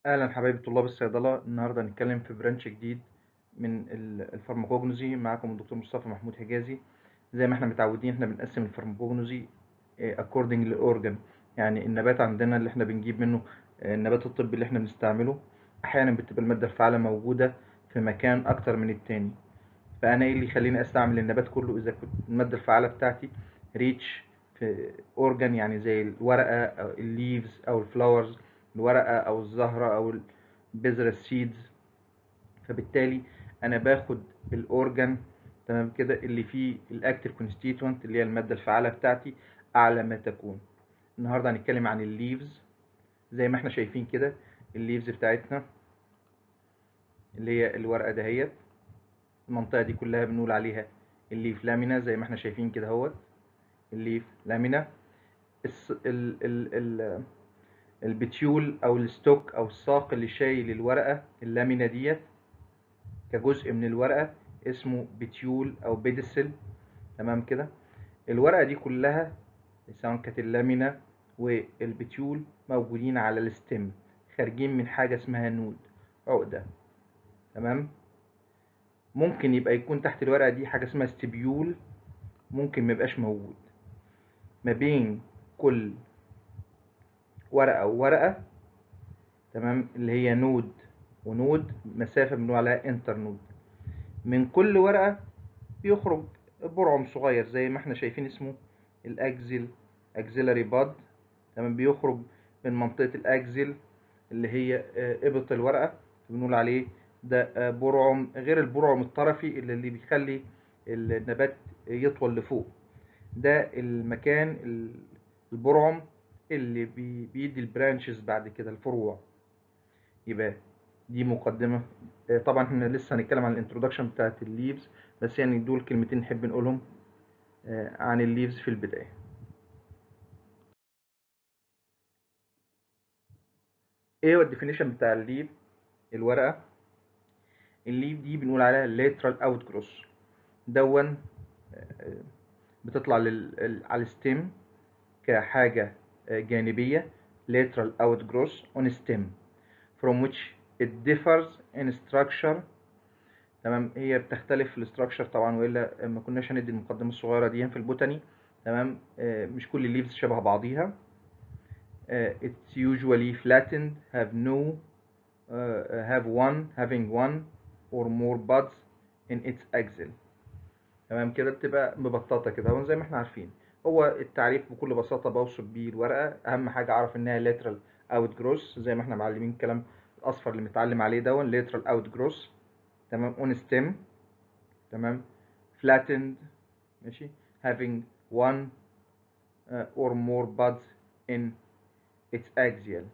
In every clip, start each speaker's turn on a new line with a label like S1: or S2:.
S1: اهلا حبايبي طلاب الصيدله النهارده هنتكلم في برانش جديد من ال- الفارماكوجنوزي معاكم الدكتور مصطفى محمود حجازي زي ما احنا متعودين احنا بنقسم الفارماكوجنوزي اكوردنج للاورجن يعني النبات عندنا اللي احنا بنجيب منه آه، النبات الطبي اللي احنا بنستعمله احيانا بتبقى الماده الفعاله موجوده في مكان اكتر من التاني فانا ايه اللي يخليني استعمل النبات كله اذا كنت الماده الفعاله بتاعتي ريتش في اورجان يعني زي الورقه او الليفز او الفلاورز الورقه او الزهره او البذره السيدز فبالتالي انا باخد الاورجان تمام كده اللي فيه الاكتيف كونستيتوينت اللي هي الماده الفعاله بتاعتي اعلى ما تكون النهارده هنتكلم عن الليفز زي ما احنا شايفين كده الليفز بتاعتنا اللي هي الورقه دهيت المنطقه دي كلها بنقول عليها الليف لامينا زي ما احنا شايفين كده اهوت الليف لامينا الس... ال... ال... ال... البتيول او الستوك او الساق اللي شايل الورقه اللامينا ديت كجزء من الورقه اسمه بتيول او بيدسل تمام كده الورقه دي كلها سواء كانت اللامينا والبتيول موجودين على الستيم خارجين من حاجه اسمها نود عقده تمام ممكن يبقى يكون تحت الورقه دي حاجه اسمها ستبيول ممكن ما يبقاش موجود ما بين كل ورقه وورقه تمام اللي هي نود ونود مسافه بنقول عليها انتر نود من كل ورقه بيخرج برعم صغير زي ما احنا شايفين اسمه الاكزيل اكزيلاري باد تمام بيخرج من منطقه الاكزيل اللي هي آه، ابط الورقه بنقول عليه ده آه، برعم غير البرعم الطرفي اللي اللي بيخلي النبات يطول لفوق ده المكان ال- البرعم اللي بي- بيدي البرانشز بعد كده الفروع يبقى دي مقدمة آه، طبعا احنا لسه هنتكلم عن الانترودكشن بتاعت الليفز بس يعني دول كلمتين نحب نقولهم آه، عن الليفز في البداية ايه هو الديفينيشن بتاع الليف الورقة الليف دي بنقول عليها lateral outgrowth دون آه، بتطلع لل... ال- على الستيم كحاجة آه، جانبية lateral outgrowth on stem from which it differs in structure تمام هي بتختلف في الاستراكشر طبعا والا ما كناش هندي المقدمة الصغيرة دي في البوتاني تمام آه، مش كل الليفز شبه بعضيها آه، it's usually flattened have no uh, have one having one or more buds in its axil تمام كده بتبقى مبططه كده اهو زي ما احنا عارفين هو التعريف بكل بساطه بوصف بيه الورقه اهم حاجه اعرف انها lateral outgrowth زي ما احنا معلمين الكلام الاصفر اللي متعلم عليه دون lateral outgrowth تمام on stem تمام flattened ماشي having one uh, or more buds in its axial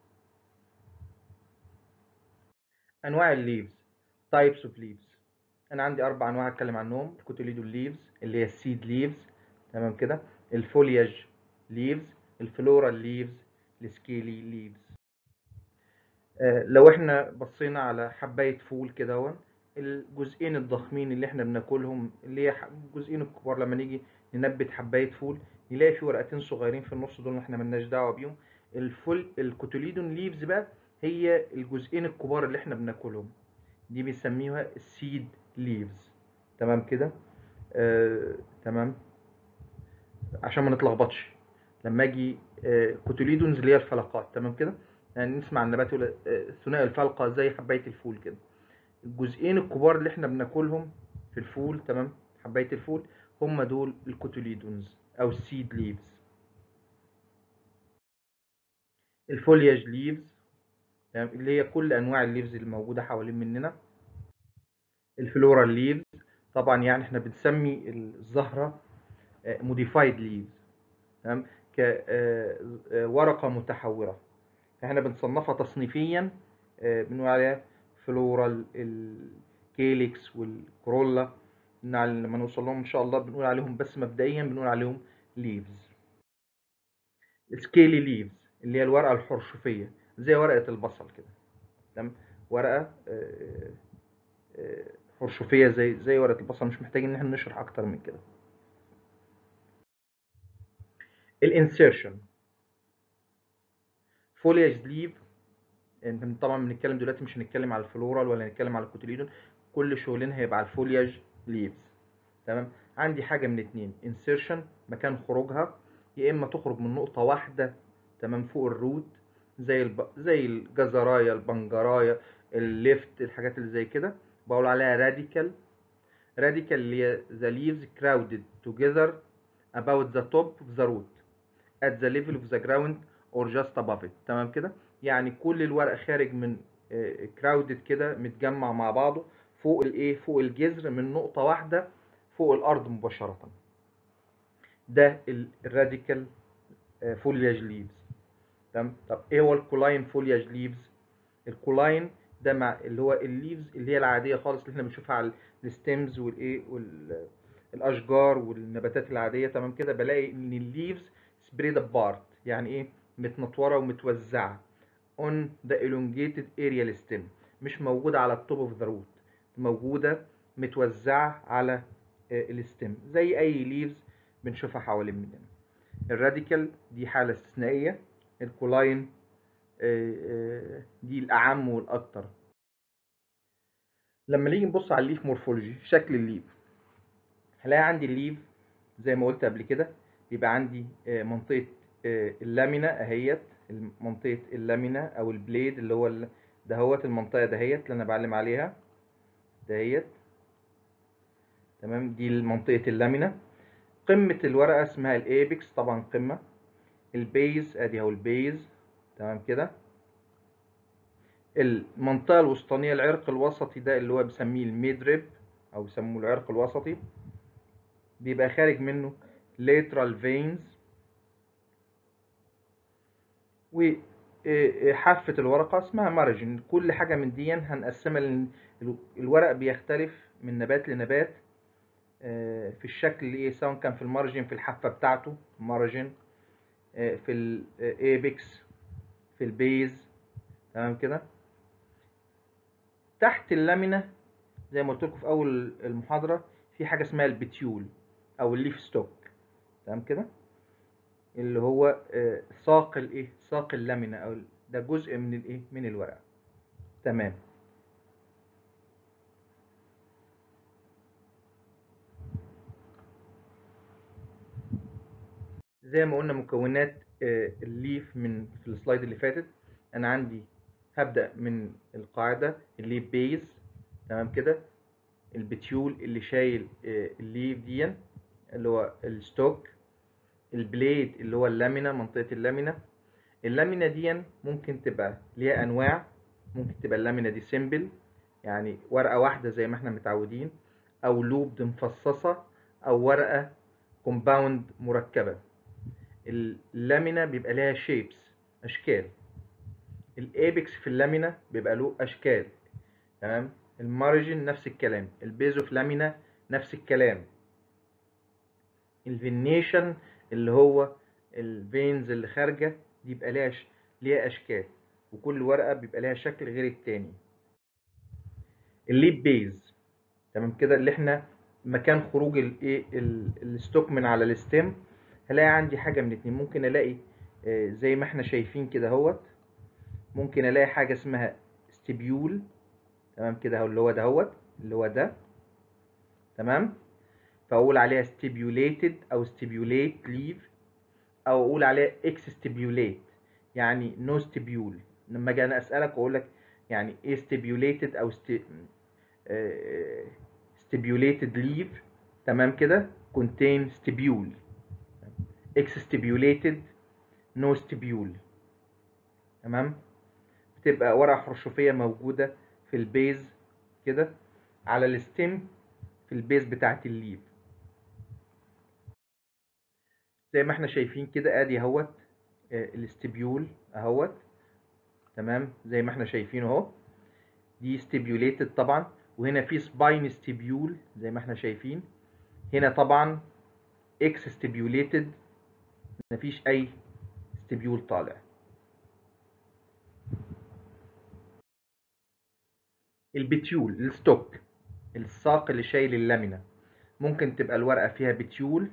S1: انواع الليفز types of leaves انا عندي اربع انواع اتكلم عنهم الكوتيليدو ليفز اللي هي السيد ليفز تمام كده الفولياج ليفز الفلورال ليفز السكيلي ليفز آه لو احنا بصينا على حبايه فول كده اهو الجزئين الضخمين اللي احنا بناكلهم اللي هي ح- الجزئين الكبار لما نيجي ننبت حبايه فول نلاقي في ورقتين صغيرين في النص دول احنا ملناش دعوه بيهم الفول الكوتيليدون ليفز بقى هي الجزئين الكبار اللي احنا بناكلهم دي بنسميها السيد ليفز تمام كده آه، تمام عشان ما نتلخبطش لما اجي آه، كوتيليدونز اللي هي الفلقات تمام كده يعني نسمع عن نبات يقول آه، ثنائي الفلقه زي حبايه الفول كده الجزئين الكبار اللي احنا بناكلهم في الفول تمام حبايه الفول هم دول الكوتيليدونز او السيد ليفز الفولياج ليفز تمام اللي هي كل انواع الليفز اللي موجوده حوالين مننا الفلورال ليفز طبعا يعني احنا بنسمي الزهره موديفايد ليفز تمام كورقه متحوره احنا بنصنفها تصنيفيا آه، بنقول عليها فلورال الكيليكس والكرولا نع- لما نوصل لهم ان شاء الله بنقول عليهم بس مبدئيا بنقول عليهم ليفز السكيلي ليفز اللي هي الورقه الحرشفيه زي ورقه البصل كده تمام ورقه آه، آه، حرشفيه زي زي ورقه البصل مش محتاجين ان احنا نشرح اكتر من كده الانسيرشن فولياج ليف انت طبعا بنتكلم دلوقتي مش هنتكلم على الفلورال ولا هنتكلم على الكوتيليدون كل شغلنا هيبقى على الفولياج ليفز تمام عندي حاجه من اتنين انسيرشن مكان خروجها يا اما تخرج من نقطه واحده تمام فوق الروت زي الب... زي الجزرايه البنجرايه الليفت الحاجات اللي زي كده بقول عليها راديكال راديكال اللي هي the leaves crowded together about the top of the root at the level of the ground or just above it تمام كده يعني كل الورق خارج من كراودد كده متجمع مع بعضه فوق الايه فوق الجذر من نقطه واحده فوق الارض مباشره ده الراديكال فولياج ليفز تمام طب ايه هو الكولاين فولياج ليفز الكولاين ده مع اللي هو الليفز اللي هي العاديه خالص اللي احنا بنشوفها على الستيمز والايه والاشجار والنباتات العاديه تمام كده بلاقي ان الليفز سبريد ابارت يعني ايه متنطوره ومتوزعه on the elongated aerial stem مش موجوده على التوب اوف ذا روت موجوده متوزعه على الستيم زي اي ليفز بنشوفها حوالين مننا الراديكال دي حاله استثنائيه الكولاين دي الاعم والاكتر لما نيجي نبص على الليف مورفولوجي شكل الليف هلاقي عندي الليف زي ما قلت قبل كده بيبقى عندي منطقه اللامينا اهيت منطقه اللامينا او البليد اللي هو دهوت المنطقه دهيت اللي انا بعلم عليها دهيت تمام دي منطقه اللامينا قمه الورقه اسمها الايبكس طبعا قمه البيز ادي اهو البيز تمام كده المنطقه الوسطانيه العرق الوسطي ده اللي هو بسميه الميدريب او بيسموه العرق الوسطي بيبقى خارج منه lateral veins وحافة الورقة اسمها مارجن كل حاجة من دي هنقسمها لأن الورق بيختلف من نبات لنبات في الشكل ايه سواء كان في المارجن في الحافة بتاعته مارجن في الايبكس في البيز تمام كده تحت اللامينة زي ما قلت لكم في اول المحاضرة في حاجة اسمها البتيول او الليف ستوك تمام كده اللي هو ساق الايه ساق اللامينة او ده جزء من الايه من الورقة تمام زي ما قلنا مكونات الليف من في السلايد اللي فاتت انا عندي هبدأ من القاعدة الليف بيز تمام كده البتيول اللي شايل الليف دي اللي هو الستوك البليد اللي هو اللامينا منطقة اللامينا اللامينا دي ممكن تبقى ليها انواع ممكن تبقى اللامينا دي سيمبل يعني ورقة واحدة زي ما احنا متعودين او لوبد مفصصة او ورقة كومباوند مركبة اللامينا بيبقى لها شيبس اشكال الايبكس في اللامينا بيبقى له اشكال تمام المارجن نفس الكلام البيزو في لامينا نفس الكلام الفينيشن اللي هو الفينز اللي خارجه دي بيبقى ليها ليها اشكال وكل ورقه بيبقى ليها شكل غير التاني الليب بيز تمام كده اللي احنا مكان خروج الايه الستوك من على الستيم هلاقي عندي حاجه من اتنين ممكن الاقي زي ما احنا شايفين كده اهوت ممكن الاقي حاجه اسمها ستيبيول تمام كده اهو اللي هو دهوت اللي هو ده تمام فاقول عليها stimulated او stimulate leaf او اقول عليها ex stimulate يعني no stibule لما اجي انا اسالك واقول لك يعني ايه stimulated او sti... uh, stimulated leaf تمام كده contain stibule ex stimulated no stibule تمام بتبقى ورقه حرشفيه موجوده في البيز كده على الستيم في البيز بتاعت الليف زي ما احنا شايفين كده ادي اهوت الاستبيول اهوت تمام زي ما احنا شايفين اهو دي ستيبيوليتد طبعا وهنا في سباين ستيبيول زي ما احنا شايفين هنا طبعا اكس ستيبيوليتد مفيش اي ستيبيول طالع البتيول الستوك الساق اللي شايل اللامينا ممكن تبقى الورقة فيها بتيول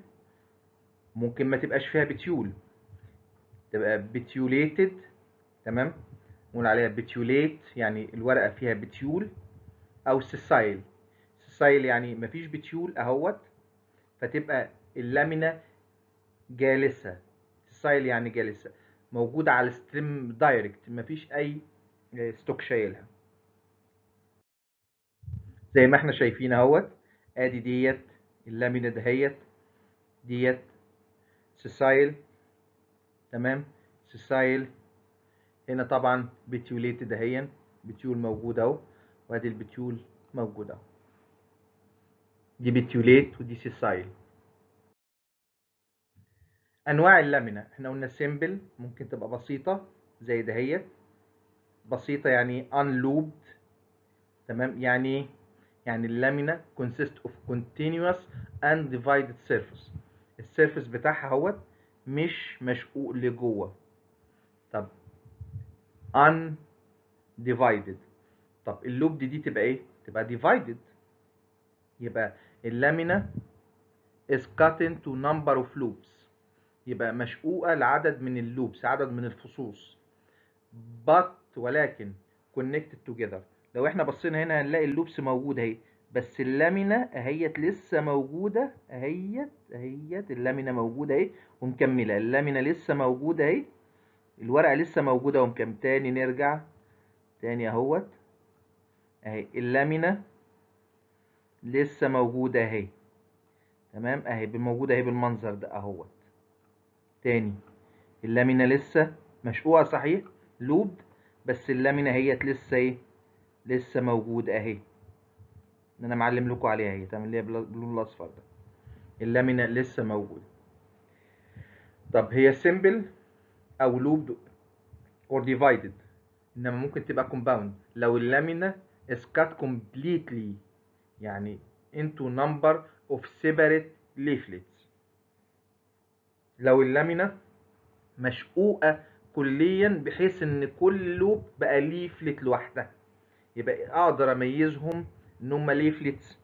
S1: ممكن ما تبقاش فيها بتيول تبقى بتيوليتد تمام نقول عليها بتيوليت يعني الورقه فيها بتيول او سيسايل سيسايل يعني مفيش بتيول اهوت فتبقى اللامينا جالسه سيسايل يعني جالسه موجوده على الستريم دايركت مفيش اي ستوك شايلها زي ما احنا شايفين اهوت ادي ديت اللامينا دهيت ديت سيسايل تمام سيسايل هنا طبعا بتيوليتد اهي بتيول موجود اهو وادي البتيول موجود اهو دي بتيوليت ودي سيسايل انواع اللامينا احنا قلنا سيمبل ممكن تبقى بسيطه زي دهيت بسيطه يعني unlooped تمام يعني ايه يعني اللامينا consist of continuous and divided surface السيرفس بتاعها اهوت مش مشقوق لجوه طب undivided طب اللوب دي, دي تبقى ايه تبقى divided يبقى اللامينا is cut into number of loops يبقى مشقوقة لعدد من اللوبس عدد من الفصوص but ولكن connected together لو احنا بصينا هنا هنلاقي اللوبس موجودة اهي بس اللامينا اهيت لسه موجودة اهيت اهيت اللامينا موجودة اهي ومكملة اللامينا لسه موجودة اهي الورقة لسه موجودة ومكملة تاني نرجع تاني اهوت اهي اللامينا لسه موجودة اهي تمام اهي موجودة اهي بالمنظر ده اهوت تاني اللامينا لسه مشقوقة صحيح لوبد بس اللامينا اهيت لسه ايه لسه موجودة اهي انا معلم لكم عليها اهي تمام اللي هي باللون الاصفر ده اللامينا لسه موجودة طب هي سيمبل او لوبد اور ديفايدد انما ممكن تبقى كومباوند لو اللامينا is cut completely يعني into number of separate leaflets لو اللامينا مشقوقة كليا بحيث ان كل لوب بقى ليفلت لوحدها يبقى اقدر اميزهم ان هم ليفلتس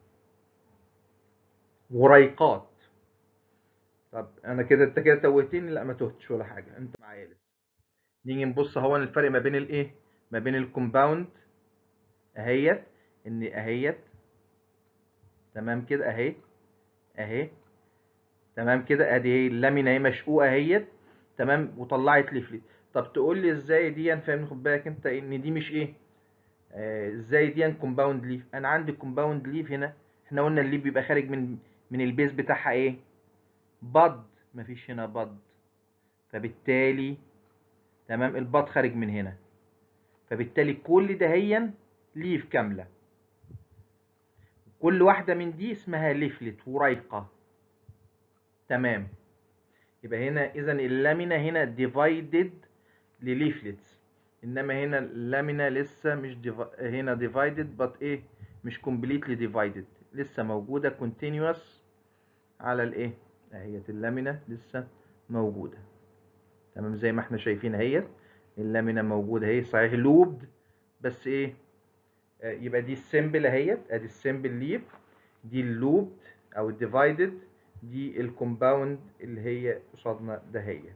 S1: وريقات طب انا كده انت كده توهتني لا ما تهتش ولا حاجه انت معايا لسه نيجي نبص اهو الفرق ما بين الايه ما بين الكومباوند اهيت ان اهيت تمام كده اهي اهي تمام كده ادي هي اللامينا اهي مشقوقه اهيت تمام وطلعت ليفلت طب تقول لي ازاي دي فاهم خد بالك انت ان دي مش ايه آه ازاي دي كومباوند ليف انا عندي كومباوند ليف هنا احنا قلنا الليف بيبقى خارج من من البيز بتاعها ايه بض مفيش هنا بض فبالتالي تمام البض خارج من هنا فبالتالي كل ده هي ليف كامله كل واحده من دي اسمها ليفلت وريقه تمام يبقى هنا اذا اللامينا هنا ديفايدد لليفلتس انما هنا اللامينا لسه مش ديفا... هنا ديفايدد بس ايه مش كومبليتلي ديفايدد لسه موجوده كونتينيوس على الايه اهيت اللامينا لسه موجوده تمام زي ما احنا شايفين اهيت اللامينا موجوده اهي صحيح لوبد بس ايه آه يبقى دي السيمبل اهيت ادي السيمبل ليف دي اللوبد او الديفايدد دي الكومباوند اللي هي قصادنا دهيت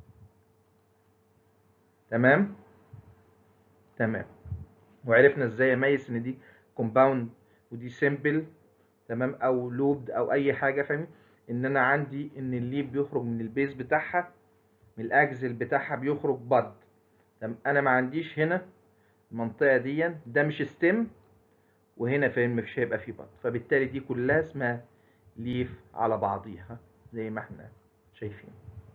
S1: تمام تمام وعرفنا ازاي اميز ان دي كومباوند ودي سيمبل تمام او لوبد او اي حاجه فاهم ان انا عندي ان الليب بيخرج من البيز بتاعها من الاجزل بتاعها بيخرج بض تمام انا ما عنديش هنا المنطقه دي ده مش ستيم وهنا فاهم مش هيبقى فيه بض فبالتالي دي كلها اسمها ليف على بعضيها زي ما احنا شايفين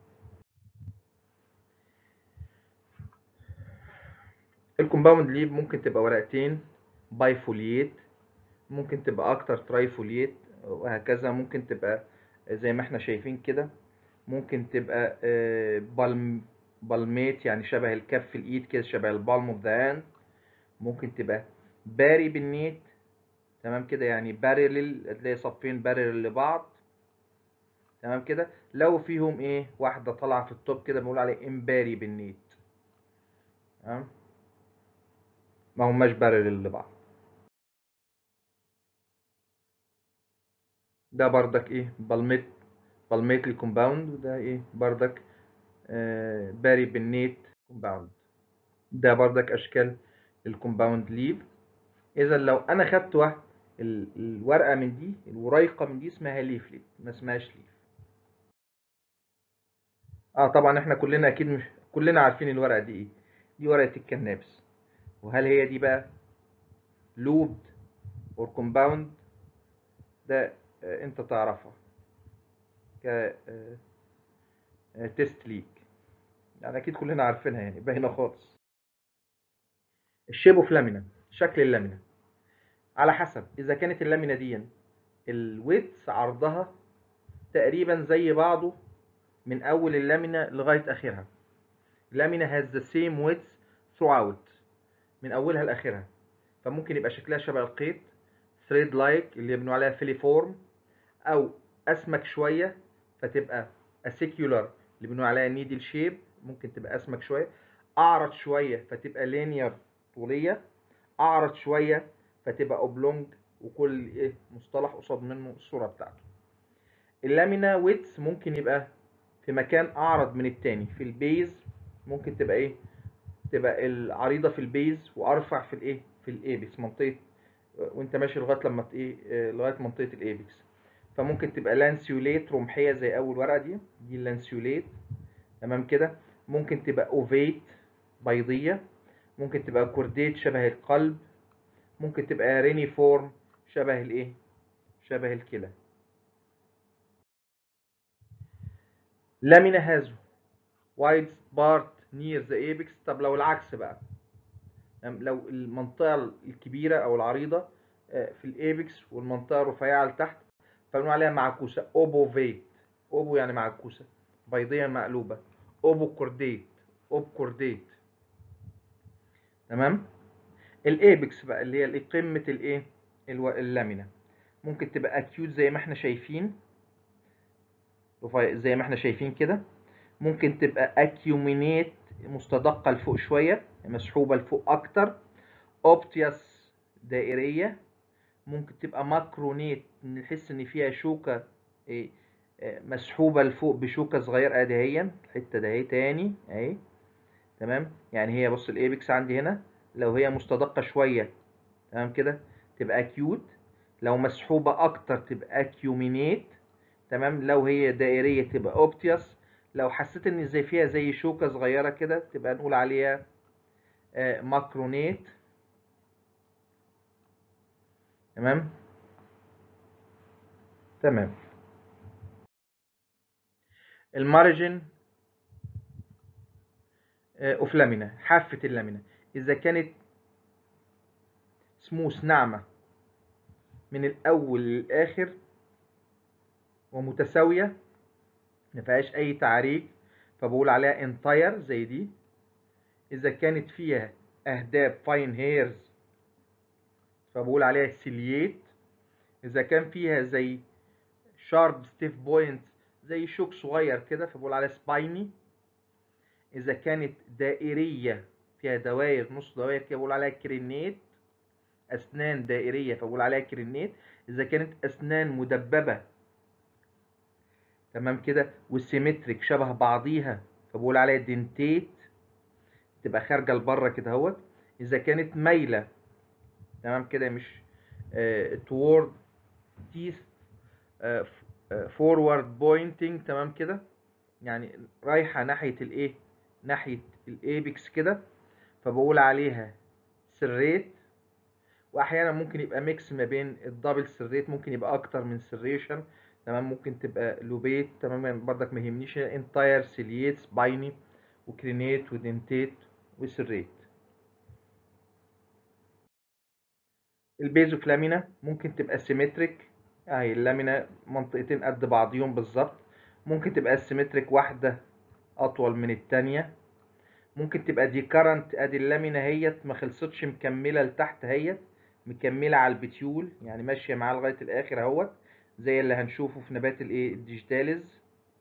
S1: الكومباوند ليف ممكن تبقى ورقتين باي فوليات ممكن تبقى اكتر تراي فوليات وهكذا ممكن تبقى زي ما احنا شايفين كده ممكن تبقى بالم بالميت يعني شبه الكف الايد كده شبه البالم اوف ذا هاند ممكن تبقى باري بالنيت تمام كده يعني بارلل تلاقي صفين بارلل لبعض تمام كده لو فيهم ايه واحده طالعه في التوب كده بنقول عليه امباري بالنيت تمام ما هماش بارلل لبعض ده بردك ايه بالميت بالميتلي كومباوند وده ايه بردك آه باري بالنيت كومباوند ده بردك اشكال الكومباوند ليف اذا لو انا خدت واحد ال- الورقه من دي الوريقه من دي اسمها ليفلت ما اسمهاش ليف اه طبعا احنا كلنا اكيد مش كلنا عارفين الورقه دي ايه دي ورقه الكنابس وهل هي دي بقى لوبد اور كومباوند ده آه، انت تعرفها ك آه، آه، تيست ليك يعني اكيد كلنا عارفينها يعني باينه خالص الشيب اوف لامينا شكل اللامينا على حسب اذا كانت اللامينا دي الويتس عرضها تقريبا زي بعضه من اول اللامينا لغايه اخرها اللامينا has the same width throughout من اولها لاخرها فممكن يبقى شكلها شبه القيط thread like اللي بنقول عليها فيليفورم او اسمك شويه فتبقى acicular اللي بنقول عليها needle shape ممكن تبقى اسمك شويه اعرض شويه فتبقى linear طوليه اعرض شويه فتبقى اوبلونج وكل ايه مصطلح قصاد منه الصوره بتاعته اللامينا ويتس ممكن يبقى في مكان اعرض من التاني في البيز ممكن تبقى ايه تبقى العريضه في البيز وارفع في الايه في الايبكس منطقه وانت ماشي لغايه لما ت- ايه آه، لغايه منطقه الايبكس فممكن تبقى لانسيوليت رمحيه زي اول ورقه دي دي اللانسيوليت تمام كده ممكن تبقى اوفيت بيضيه ممكن تبقى كورديت شبه القلب ممكن تبقى رينيفورم شبه الايه شبه الكلى لامينا هازو وايد بارت نير ذا ايبكس طب لو العكس بقى تمام؟ لو المنطقه الكبيره او العريضه آه، في الايبكس والمنطقه الرفيعه لتحت فبنقول عليها معكوسه اوبوفيت اوبو يعني معكوسه بيضيه مقلوبه اوبو كورديت اوب كورديت تمام الايبكس بقى اللي هي الإيه؟ قمه الايه الو- اللامينا ممكن تبقى اكيوت زي ما احنا شايفين رفيع- زي ما احنا شايفين كده ممكن تبقى اكيومينيت مستدقه لفوق شويه مسحوبه لفوق اكتر اوبتياس دائريه ممكن تبقى ماكرونيت نحس ان فيها شوكه إيه، آه، مسحوبه لفوق بشوكه صغيره ادي اهي الحته ده اهي تاني اهي تمام يعني هي بص الايبكس عندي هنا لو هي مستدقه شويه تمام كده تبقى اكيوت لو مسحوبه اكتر تبقى اكيومينيت تمام لو هي دائريه تبقى اوبتياس لو حسيت ان زي فيها زي شوكه صغيره كده تبقى نقول عليها آه، ماكرونيت تمام تمام المارجن اوف لامينا حافه اللامينا اذا كانت سموث ناعمه من الاول للاخر ومتساويه ما فيهاش اي تعريج فبقول عليها انتاير زي دي اذا كانت فيها اهداب فاين هيرز فبقول عليها سيلييت اذا كان فيها زي شارب ستيف بوينت زي شوك صغير كده فبقول عليها سبايني اذا كانت دائريه فيها دواير نص دواير كده بقول عليها كرينيت اسنان دائريه فبقول عليها كرينيت اذا كانت اسنان مدببه تمام كده والسيمتريك شبه بعضيها فبقول عليها دنتيت تبقى خارجه لبره كده اهوت اذا كانت مايله تمام كده مش توورد تيث فورورد بوينتنج تمام كده يعني رايحه ناحيه الايه ناحيه الايبكس كده فبقول عليها سريت واحيانا ممكن يبقى ميكس ما بين الدبل سريت ممكن يبقى اكتر من سريشن تمام ممكن تبقى لوبيت تمام يعني برضك ما يهمنيش انتاير سيليت سبايني وكرينيت ودنتيت وسريت البيزو لامينا ممكن تبقى سيمتريك اهي اللامينا منطقتين قد بعضيهم بالظبط ممكن تبقى سيمتريك واحدة أطول من التانية ممكن تبقى دي كارنت ادي اللامينا اهيت ما خلصتش مكملة لتحت اهيت مكملة على البتيول يعني ماشية معاه لغاية الآخر اهوت زي اللي هنشوفه في نبات الايه الديجيتاليز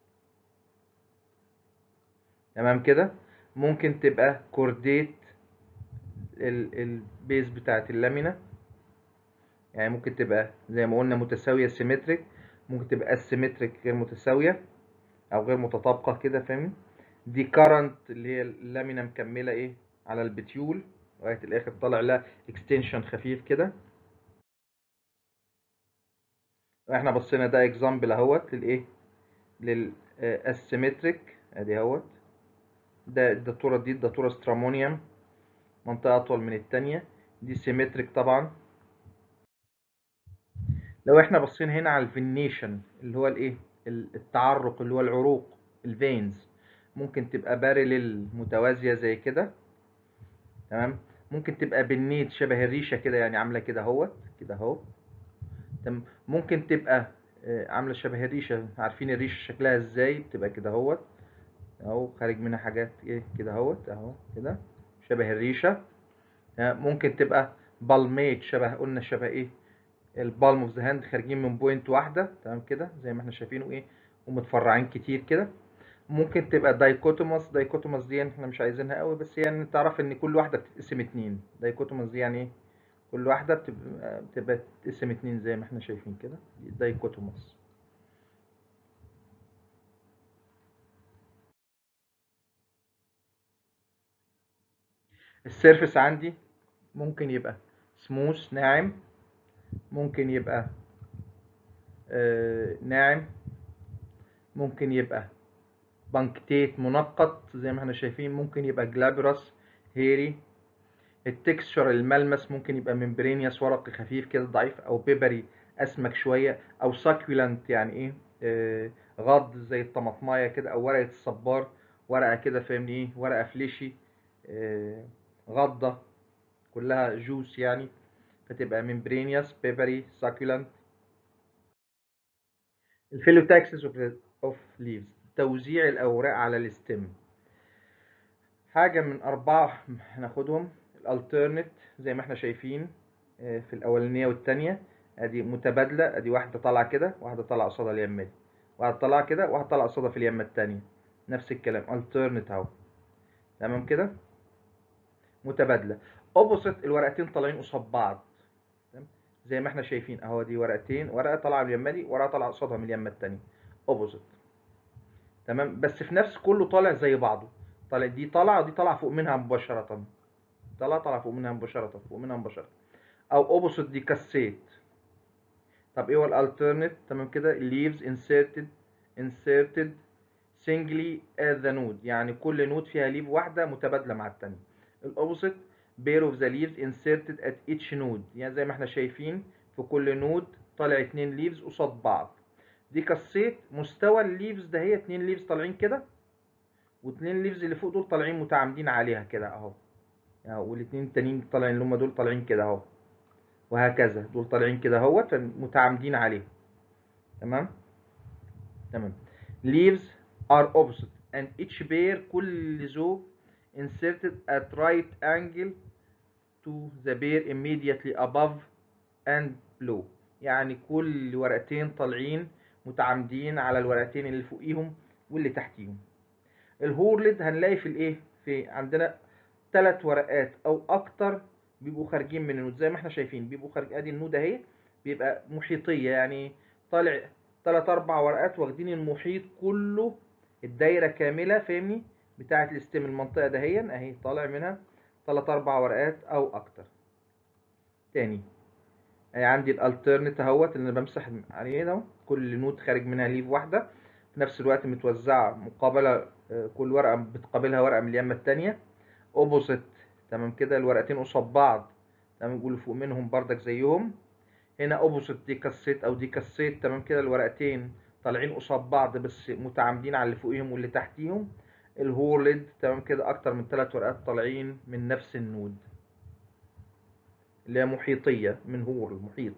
S1: تمام كده ممكن تبقى كورديت ال- البيز بتاعت اللامينا يعني ممكن تبقى زي ما قلنا متساوية سيمتريك ممكن تبقى اسيمتريك غير متساوية او غير متطابقة كده فاهمني دي كارنت اللي هي اللامينا مكملة ايه على البتيول لغايه الاخر طالع لها اكستنشن خفيف كده احنا بصينا ده اكزامبل اهوت للايه للاسيمتريك ادي اهوت ده الداتوره دي الداتوره سترامونيوم منطقه اطول من التانية دي سيمتريك طبعا لو احنا بصين هنا على الفينيشن اللي هو الايه التعرق اللي هو العروق الفينز ممكن تبقى بارلل متوازيه زي كده تمام ممكن تبقى بنيت شبه الريشه كده يعني عامله كده اهوت كده اهو تمام ممكن تبقى عامله شبه الريشه عارفين الريشه شكلها ازاي بتبقى كده اهوت اهو خارج منها حاجات ايه كده اهوت اهو كده شبه الريشه ممكن تبقى بالميت شبه قلنا شبه ايه البالم اوف ذا هاند خارجين من بوينت واحده تمام كده زي ما احنا شايفينه ايه ومتفرعين كتير كده ممكن تبقى دايكوتوموس دايكوتوموس دي احنا مش عايزينها قوي بس يعني تعرف ان كل واحده بتتقسم اتنين دايكوتوموس دي يعني ايه كل واحده بتبقى بتبقى تتقسم اتنين زي ما احنا شايفين كده دايكوتوموس السيرفس عندي ممكن يبقى سموث ناعم ممكن يبقى آه ناعم ممكن يبقى بانكتيت منقط زي ما احنا شايفين ممكن يبقى جلابرس هيري التكستشر الملمس ممكن يبقى ممبرينيوس ورقي خفيف كده ضعيف او بيبري اسمك شويه او ساكولانت يعني ايه آه غض زي الطماطمايه كده او ورقه الصبار ورقه كده فاهمني ايه ورقه فليشي آه غضه كلها جوس يعني فتبقى ممبرينيوس بيبري ساكولانت الفيلوتاكسس اوف ليفز توزيع الأوراق على الستيم حاجة من أربعة هناخدهم الالترنت زي ما احنا شايفين في الأولانية والتانية ادي متبادلة ادي واحدة طالعة كده واحدة طالعة قصادها اليمة دي واحدة طالعة كده واحدة طالعة قصادها في اليمة التانية نفس الكلام الترنت اهو تمام كده متبادلة اوبوسيت الورقتين طالعين قصاد بعض تمام زي ما احنا شايفين اهو دي ورقتين ورقة طالعة من اليمة دي ورقة طالعة قصادها من اليمة التانية اوبوسيت تمام بس في نفس كله طالع زي بعضه طالع دي طالعه ودي طالعه فوق منها مباشره طالعه طالعه فوق منها مباشره فوق منها مباشره او اوبوسيت دي كاسيت طب ايه هو الالترنت تمام كده leaves inserted inserted singly at the node يعني كل نود فيها ليف واحده متبادله مع الثانيه الاوبوسيت pair of the leaves inserted at each node يعني زي ما احنا شايفين في كل نود طالع اتنين ليفز قصاد بعض دي كسيت مستوى الليفز ده هي اتنين ليفز طالعين كده واتنين ليفز اللي فوق دول طالعين متعامدين عليها كده اهو يعني والاتنين التانيين طالعين اللي هم دول طالعين كده اهو وهكذا دول طالعين كده اهوت متعامدين عليها تمام تمام leaves are opposite and each pair كل زوج inserted at right angle to the pair immediately above and below يعني كل ورقتين طالعين متعامدين على الورقتين اللي فوقيهم واللي تحتيهم الهورلد هنلاقي في الايه في عندنا ثلاث ورقات او اكتر بيبقوا خارجين من النود زي ما احنا شايفين بيبقوا خارج ادي النود اهي بيبقى محيطيه يعني طالع ثلاث اربع ورقات واخدين المحيط كله الدايره كامله فاهمني بتاعه الاستيم المنطقه دهيا اهي طالع منها ثلاث اربع ورقات او اكتر تاني اهي عندي الالترنت اهوت اللي انا بمسح عليه ده كل نود خارج منها ليف واحده في نفس الوقت متوزعه مقابله كل ورقه بتقابلها ورقه من اليمه الثانيه اوبوزيت تمام كده الورقتين قصاد بعض تمام يقولوا فوق منهم بردك زيهم هنا اوبوزيت دي كاسيت او دي كاسيت تمام كده الورقتين طالعين قصاد بعض بس متعامدين على اللي فوقيهم واللي تحتيهم الهولد تمام كده اكتر من ثلاث ورقات طالعين من نفس النود اللي هي محيطيه من هول محيط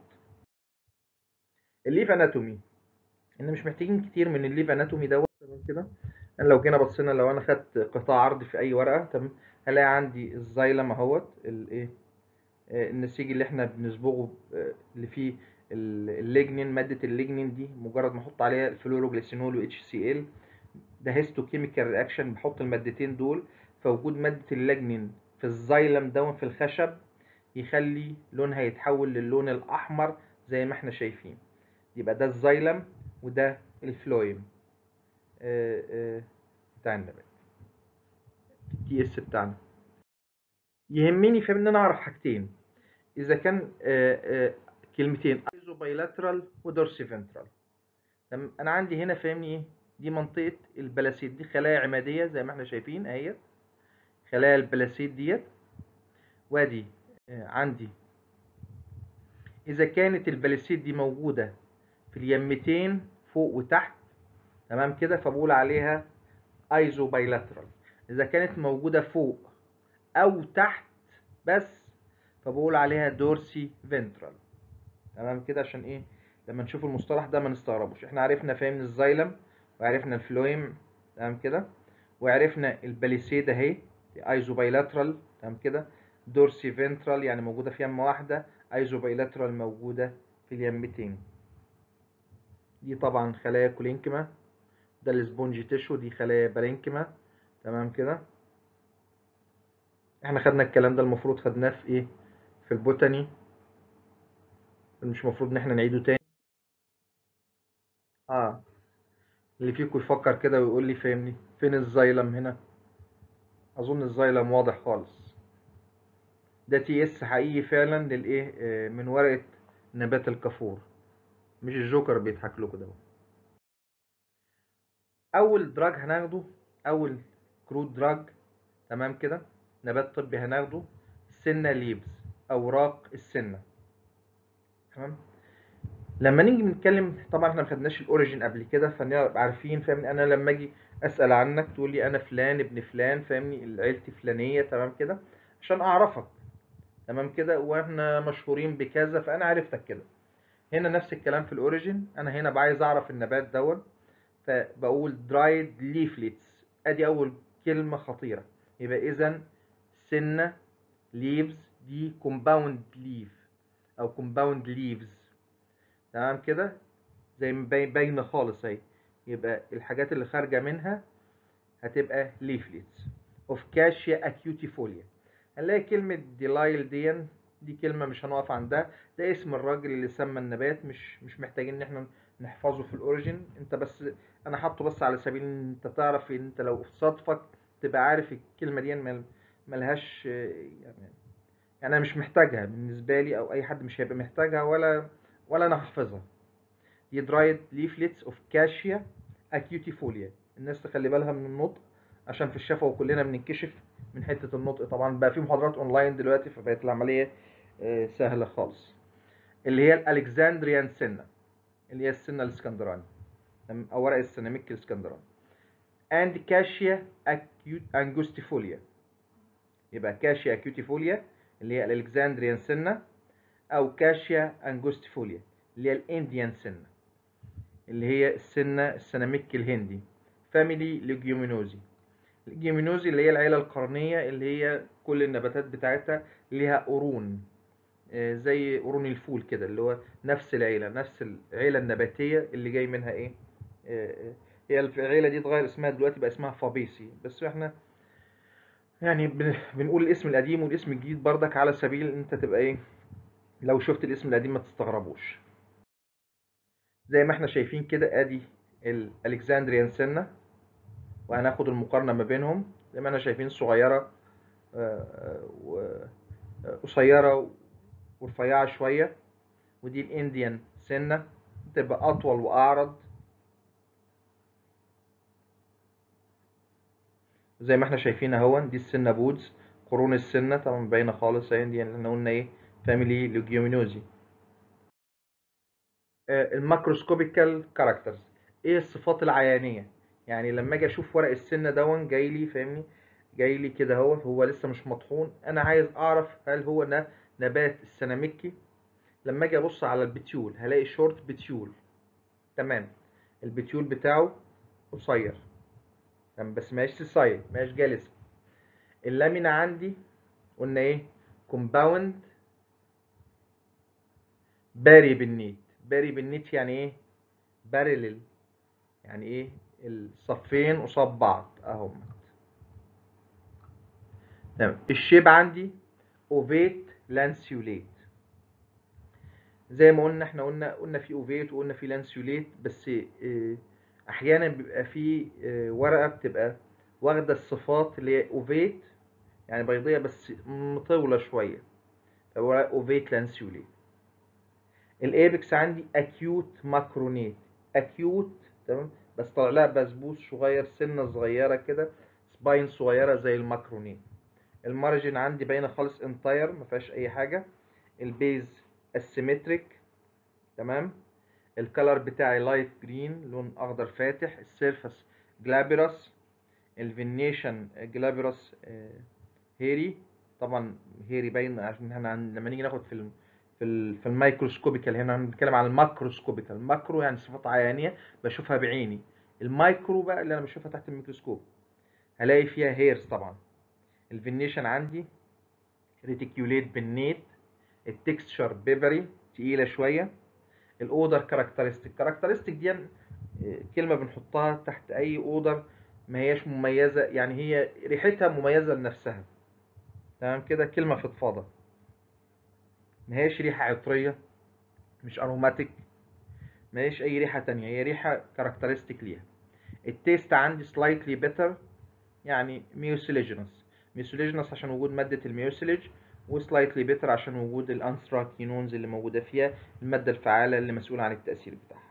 S1: الليف اناتومي ان مش محتاجين كتير من الليف اناتومي دوت تمام كده يعني لو جينا بصينا لو انا خدت قطاع عرض في اي ورقه تمام هلاقي عندي الزايلم اهوت الايه النسيج اللي احنا بنصبغه اللي فيه الليجنين ماده الليجنين دي مجرد ما احط عليها الفلوروجليسينول و اتش سي ال ده هيستو كيميكال رياكشن بحط المادتين دول فوجود ماده الليجنين في الزايلم دون في الخشب يخلي لونها يتحول للون الاحمر زي ما احنا شايفين يبقى ده الزايلم وده الفلويم بتاع النبات التي اس بتاعنا يهمني فاهم ان انا اعرف حاجتين اذا كان آه، آه، كلمتين ايزو بايلاترال ودورسي فنترال تمام انا عندي هنا فاهمني ايه دي منطقه البلاسيد دي خلايا عماديه زي ما احنا شايفين اهي خلايا البلاسيد ديت وادي آه، عندي اذا كانت البلاسيد دي موجوده في اليمتين فوق وتحت تمام كده فبقول عليها ايزو بايلاترال اذا كانت موجوده فوق او تحت بس فبقول عليها دورسي فنترال تمام كده عشان ايه لما نشوف المصطلح ده ما نستغربوش احنا عرفنا فاهم الزايلم وعرفنا الفلويم تمام كده وعرفنا الباليسيد اهي ايزو بايلاترال تمام كده دورسي فنترال يعني موجوده في يمه واحده ايزو بايلاترال موجوده في اليمتين دي طبعا خلايا كولينكما ده السبونجي تيشو دي خلايا بارينكما تمام كده احنا خدنا الكلام ده المفروض خدناه في ايه في البوتاني مش المفروض ان احنا نعيده تاني اه اللي فيكم يفكر كده ويقول لي فاهمني فين الزايلم هنا اظن الزايلم واضح خالص ده تي اس حقيقي فعلا للايه آه، من ورقه نبات الكافور مش الجوكر بيضحك لكم ده اول دراج هناخده اول كرود دراج تمام كده نبات طبي هناخده سنة ليبز اوراق السنة تمام لما نيجي نتكلم طبعا احنا ما خدناش الاوريجين قبل كده فنبقى عارفين فاهمني انا لما اجي اسال عنك تقول لي انا فلان ابن فلان فاهمني عيلتي فلانيه تمام كده عشان اعرفك تمام كده واحنا مشهورين بكذا فانا عرفتك كده هنا نفس الكلام في الاوريجين انا هنا بقى عايز اعرف النبات دون فبقول dried leaflets ادي اول كلمه خطيره يبقى اذا سنه leaves دي compound leaf او compound leaves تمام كده زي ما باين- باينه خالص اهي يبقى الحاجات اللي خارجه منها هتبقى leaflets of cassia acutifolia هنلاقي كلمة ديلايل دي دي كلمة مش هنقف عندها ده اسم الراجل اللي سمى النبات مش مش محتاجين ان احنا نحفظه في الاوريجين انت بس انا حاطه بس على سبيل ان انت تعرف ان انت لو صادفك تبقى عارف الكلمة دي مل- ملهاش آه، يعني يعني انا مش محتاجها بالنسبة لي او اي حد مش هيبقى محتاجها ولا ولا انا هحفظها دي درايد ليفلتس اوف كاشيا اكيوتيفوليا الناس تخلي بالها من النطق عشان في الشفا وكلنا بننكشف من حتة النطق طبعا بقى في محاضرات اونلاين دلوقتي فبقت العملية آه، سهلة خالص اللي هي الالكسندريان سنة اللي هي السنة الاسكندراني تمام؟ او ورق السيناميك الاسكندراني and كاشيا acute angustifolia يبقى كاشيا اكيوتيفوليا اللي هي الالكسندريان سنة او كاشيا انجوستيفوليا اللي هي الانديان سنة اللي هي السنة السيناميك الهندي فاميلي ليجيومينوزي الجيمينوزي اللي هي العيلة القرنية اللي هي كل النباتات بتاعتها ليها قرون آه، زي قرون الفول كده اللي هو نفس العيلة نفس العيلة النباتية اللي جاي منها ايه آه، آه، هي العيلة دي اتغير اسمها دلوقتي بقى اسمها فابيسي بس احنا يعني بن- بنقول الاسم القديم والاسم الجديد بردك على سبيل ان انت تبقى ايه لو شفت الاسم القديم ما تستغربوش زي ما احنا شايفين كده ادي الالكسندريان سنة وهناخد المقارنة ما بينهم زي ما احنا شايفين صغيرة آه، و- آه، قصيرة ورفيعة شوية ودي الانديان سنة تبقى أطول وأعرض زي ما احنا شايفين اهون دي السنة بودز قرون السنة طبعا باينة خالص اهي دي اللي احنا قلنا ايه فاميلي ليجيومينوزي الماكروسكوبيكال كاركترز ايه الصفات العيانية يعني لما اجي اشوف ورق السنة دون جاي لي فاهمني جاي لي كده هو هو لسه مش مطحون انا عايز اعرف هل هو ده نبات السيناميكي لما اجي ابص على البتيول هلاقي شورت بتيول تمام البتيول بتاعه قصير تمام بس ماهيش سيسايل ماهيش جالسة اللامينا عندي قلنا ايه كومباوند باري بالنيت باري بالنيت يعني ايه بارلل يعني ايه الصفين قصاد بعض اهم تمام الشيب عندي اوفيت لانسيوليت زي ما قلنا احنا قلنا قلنا في اوفيت وقلنا في لانسيوليت بس اه، احيانا بيبقى في اه، ورقه بتبقى واخده الصفات اللي هي اوفيت يعني بيضية بس مطولة شوية فهو اوفيت لانسيوليت الايبكس عندي اكيوت ماكرونيت اكيوت تمام بس طلع لها بسبوس صغير سنة صغيرة كده سباين صغيرة زي الماكرونيت المارجن عندي باينة خالص انتاير ما فيهاش اي حاجة البيز اسيمتريك تمام الكلر بتاعي لايت جرين لون اخضر فاتح السيرفس جلابيرس الفينيشن جلابيرس هيري طبعا هيري باين عشان احنا لما نيجي ناخد في ال في ال في الميكروسكوبيكال هنا بنتكلم عن الماكروسكوبيكال الماكرو يعني صفات عيانيه بشوفها بعيني المايكرو بقى اللي انا بشوفها تحت الميكروسكوب هلاقي فيها هيرز طبعا الفينيشن عندي ريتيكيوليت بنيت التكستشر بيبري تقيله شويه الاودر كاركترستيك كاركترستيك دي كلمه بنحطها تحت اي اودر ما هياش مميزه يعني هي ريحتها مميزه لنفسها تمام كده كلمه فضفاضه ما هياش ريحه عطريه مش اروماتيك ما هياش اي ريحه تانية هي ريحه كاركترستيك ليها التيست عندي سلايتلي بيتر يعني ميوسيليجينس ميوسيليجينس عشان وجود ماده الميوسيليج وسلايتلي بيتر عشان وجود الانثراكينونز اللي موجوده فيها الماده الفعاله اللي مسؤوله عن التاثير بتاعها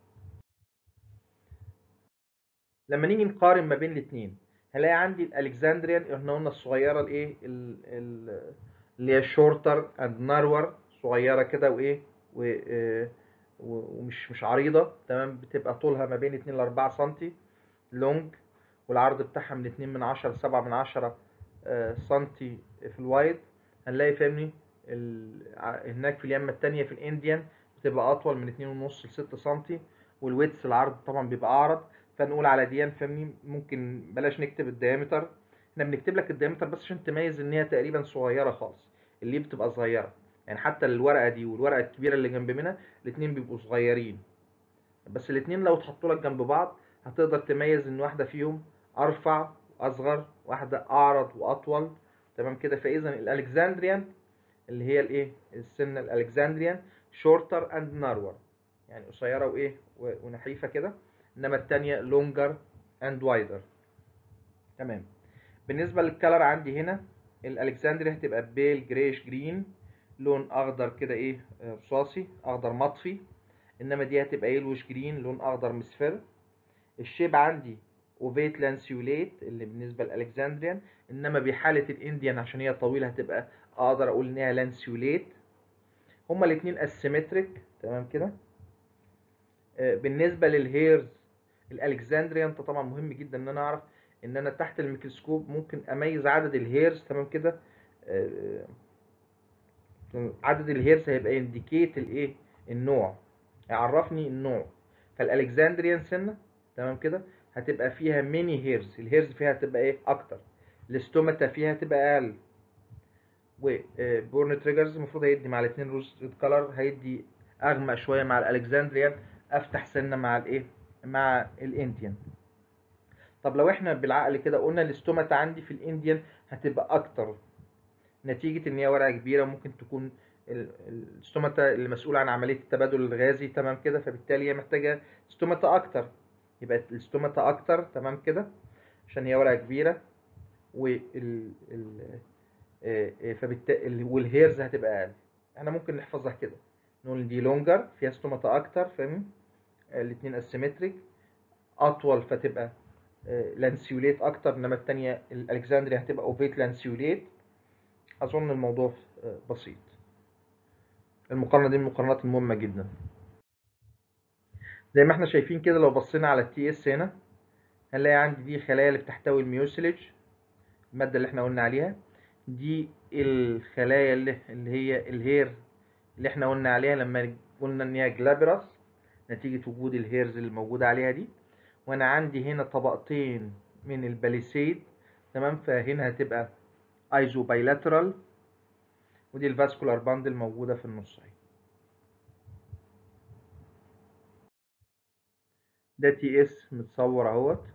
S1: لما نيجي نقارن ما بين الاثنين هلاقي عندي الالكسندريان احنا قلنا الصغيره الايه اللي هي شورتر اند نارور صغيره كده وايه ومش مش عريضه تمام بتبقى طولها ما بين 2 ل 4 سم لونج والعرض بتاعها من 2 من 10 ل 7 من 10 سم في الوايد هنلاقي فاهمني هناك في اليمه الثانيه في الانديان بتبقى اطول من 2.5 ل 6 سم والويتس العرض طبعا بيبقى اعرض فنقول على ديان فاهمني ممكن بلاش نكتب الديامتر احنا بنكتب لك الديامتر بس عشان تميز ان هي تقريبا صغيره خالص اللي بتبقى صغيره يعني حتى الورقه دي والورقه الكبيره اللي جنب منها الاثنين بيبقوا صغيرين بس الاثنين لو اتحطوا لك جنب بعض هتقدر تميز ان واحده فيهم ارفع واصغر واحده اعرض واطول تمام كده فاذا الالكسندريان اللي هي الايه السنه الالكسندريان شورتر اند نارور يعني قصيره وايه ونحيفه كده انما الثانيه لونجر اند وايدر تمام بالنسبه للكلر عندي هنا الالكسندريا هتبقى بيل جريش جرين لون اخضر كده ايه رصاصي اخضر مطفي انما دي هتبقى يلوش جرين لون اخضر مصفر الشيب عندي اوفيت لانسيوليت اللي بالنسبه للالكسندريان انما بحاله الانديان عشان هي طويله هتبقى اقدر اقول ان هي لانسيوليت هما الاثنين اسيمتريك تمام كده بالنسبه للهيرز الالكسندريان طبعا مهم جدا ان انا اعرف ان انا تحت الميكروسكوب ممكن اميز عدد الهيرز تمام كده عدد الهيرز هيبقى انديكيت الايه النوع يعرفني النوع فالالكسندريان سنه تمام كده هتبقى فيها ميني هيرز الهيرز فيها هتبقى ايه اكتر الاستوماتا فيها هتبقى اقل وبورن تريجرز المفروض هيدي مع الاثنين روز ريد كلر هيدي اغمق شويه مع الالكسندريان افتح سنه مع الايه مع الانديان طب لو احنا بالعقل كده قلنا الاستوماتا عندي في الانديان هتبقى اكتر نتيجة ان هي ورقة كبيرة ممكن تكون الاستوماتا اللي مسؤول عن عملية التبادل الغازي تمام كده فبالتالي هي محتاجة استوماتا اكتر يبقى الاستوماتا اكتر تمام كده عشان هي ورقة كبيرة وال ال فبالتالي والهيرز هتبقى اقل احنا ممكن نحفظها كده نقول دي لونجر فيها استوماتا اكتر فاهم الاتنين اسيمتريك اطول فتبقى لانسيوليت اكتر انما الثانيه الالكسندريا هتبقى اوفيت لانسيوليت اظن الموضوع بسيط المقارنه دي من المقارنات المهمه جدا زي ما احنا شايفين كده لو بصينا على التي اس هنا هنلاقي عندي دي خلايا اللي بتحتوي الميوسيلج الماده اللي احنا قلنا عليها دي الخلايا اللي, اللي هي الهير اللي احنا قلنا عليها لما قلنا ان هي جلابيراس نتيجه وجود الهيرز اللي موجوده عليها دي وانا عندي هنا طبقتين من الباليسيد تمام فهنا هتبقى ايزو بايلاترال ودي الفاسكولار باندل موجوده في النص اهي ده تي اس متصور اهوت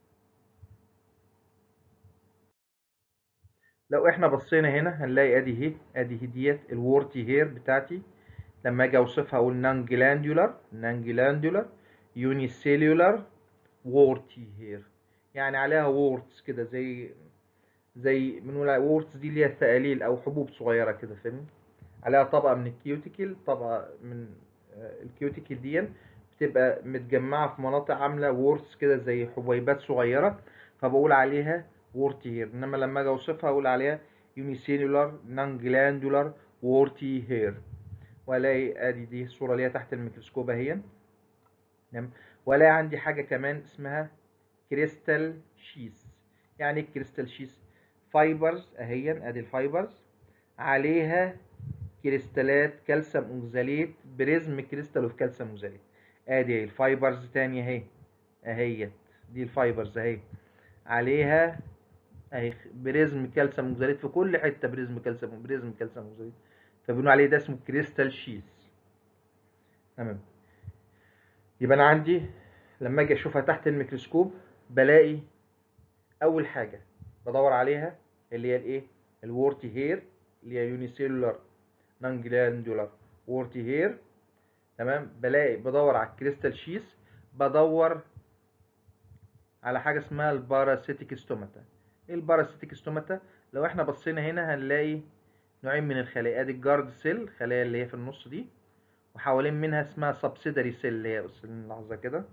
S1: لو احنا بصينا هنا هنلاقي ادي اهي ادي هي ديت الورتي هير بتاعتي لما اجي اوصفها اقول نان جلاندولار نان جلاندولار يوني سيلولار وورتي هير يعني عليها وورتس كده زي زي بنقول وورتس دي اللي هي ثقاليل او حبوب صغيره كده فاهمني عليها طبقه من الكيوتيكل طبقه من آه، الكيوتيكل دي بتبقى متجمعه في مناطق عامله وورتس كده زي حبيبات صغيره فبقول عليها وورتي هير انما لما اجي اوصفها اقول عليها يونيسيلولار نان جلاندولار وورتي هير والاقي ادي دي الصوره اللي هي تحت الميكروسكوب اهي تمام والاقي عندي حاجه كمان اسمها كريستال شيس يعني ايه كريستال شيس فايبرز اهي ادي الفايبرز عليها كريستالات كالسيوم اوكزاليت بريزم كريستال اوف كالسيوم اوكزاليت ادي الفايبرز تاني اهي اهيت دي الفايبرز اهي عليها اهي بريزم كالسيوم اوكزاليت في كل حته بريزم كالسيوم بريزم كالسيوم اوكزاليت فبنقول عليه ده اسمه كريستال شيس تمام يبقى انا عندي لما اجي اشوفها تحت الميكروسكوب بلاقي اول حاجه بدور عليها اللي هي الايه الورتي هير اللي هي يونيسيلولار نون جلاندولار وورتي هير تمام بلاقي بدور على الكريستال شيس بدور على حاجه اسمها الباراسيتيك ستوماتا ايه الباراسيتيك ستوماتا لو احنا بصينا هنا هنلاقي نوعين من الخلايا ادي الجارد سيل الخلايا اللي هي في النص دي وحوالين منها اسمها سبسيدري سيل اللي هي بص لحظه كده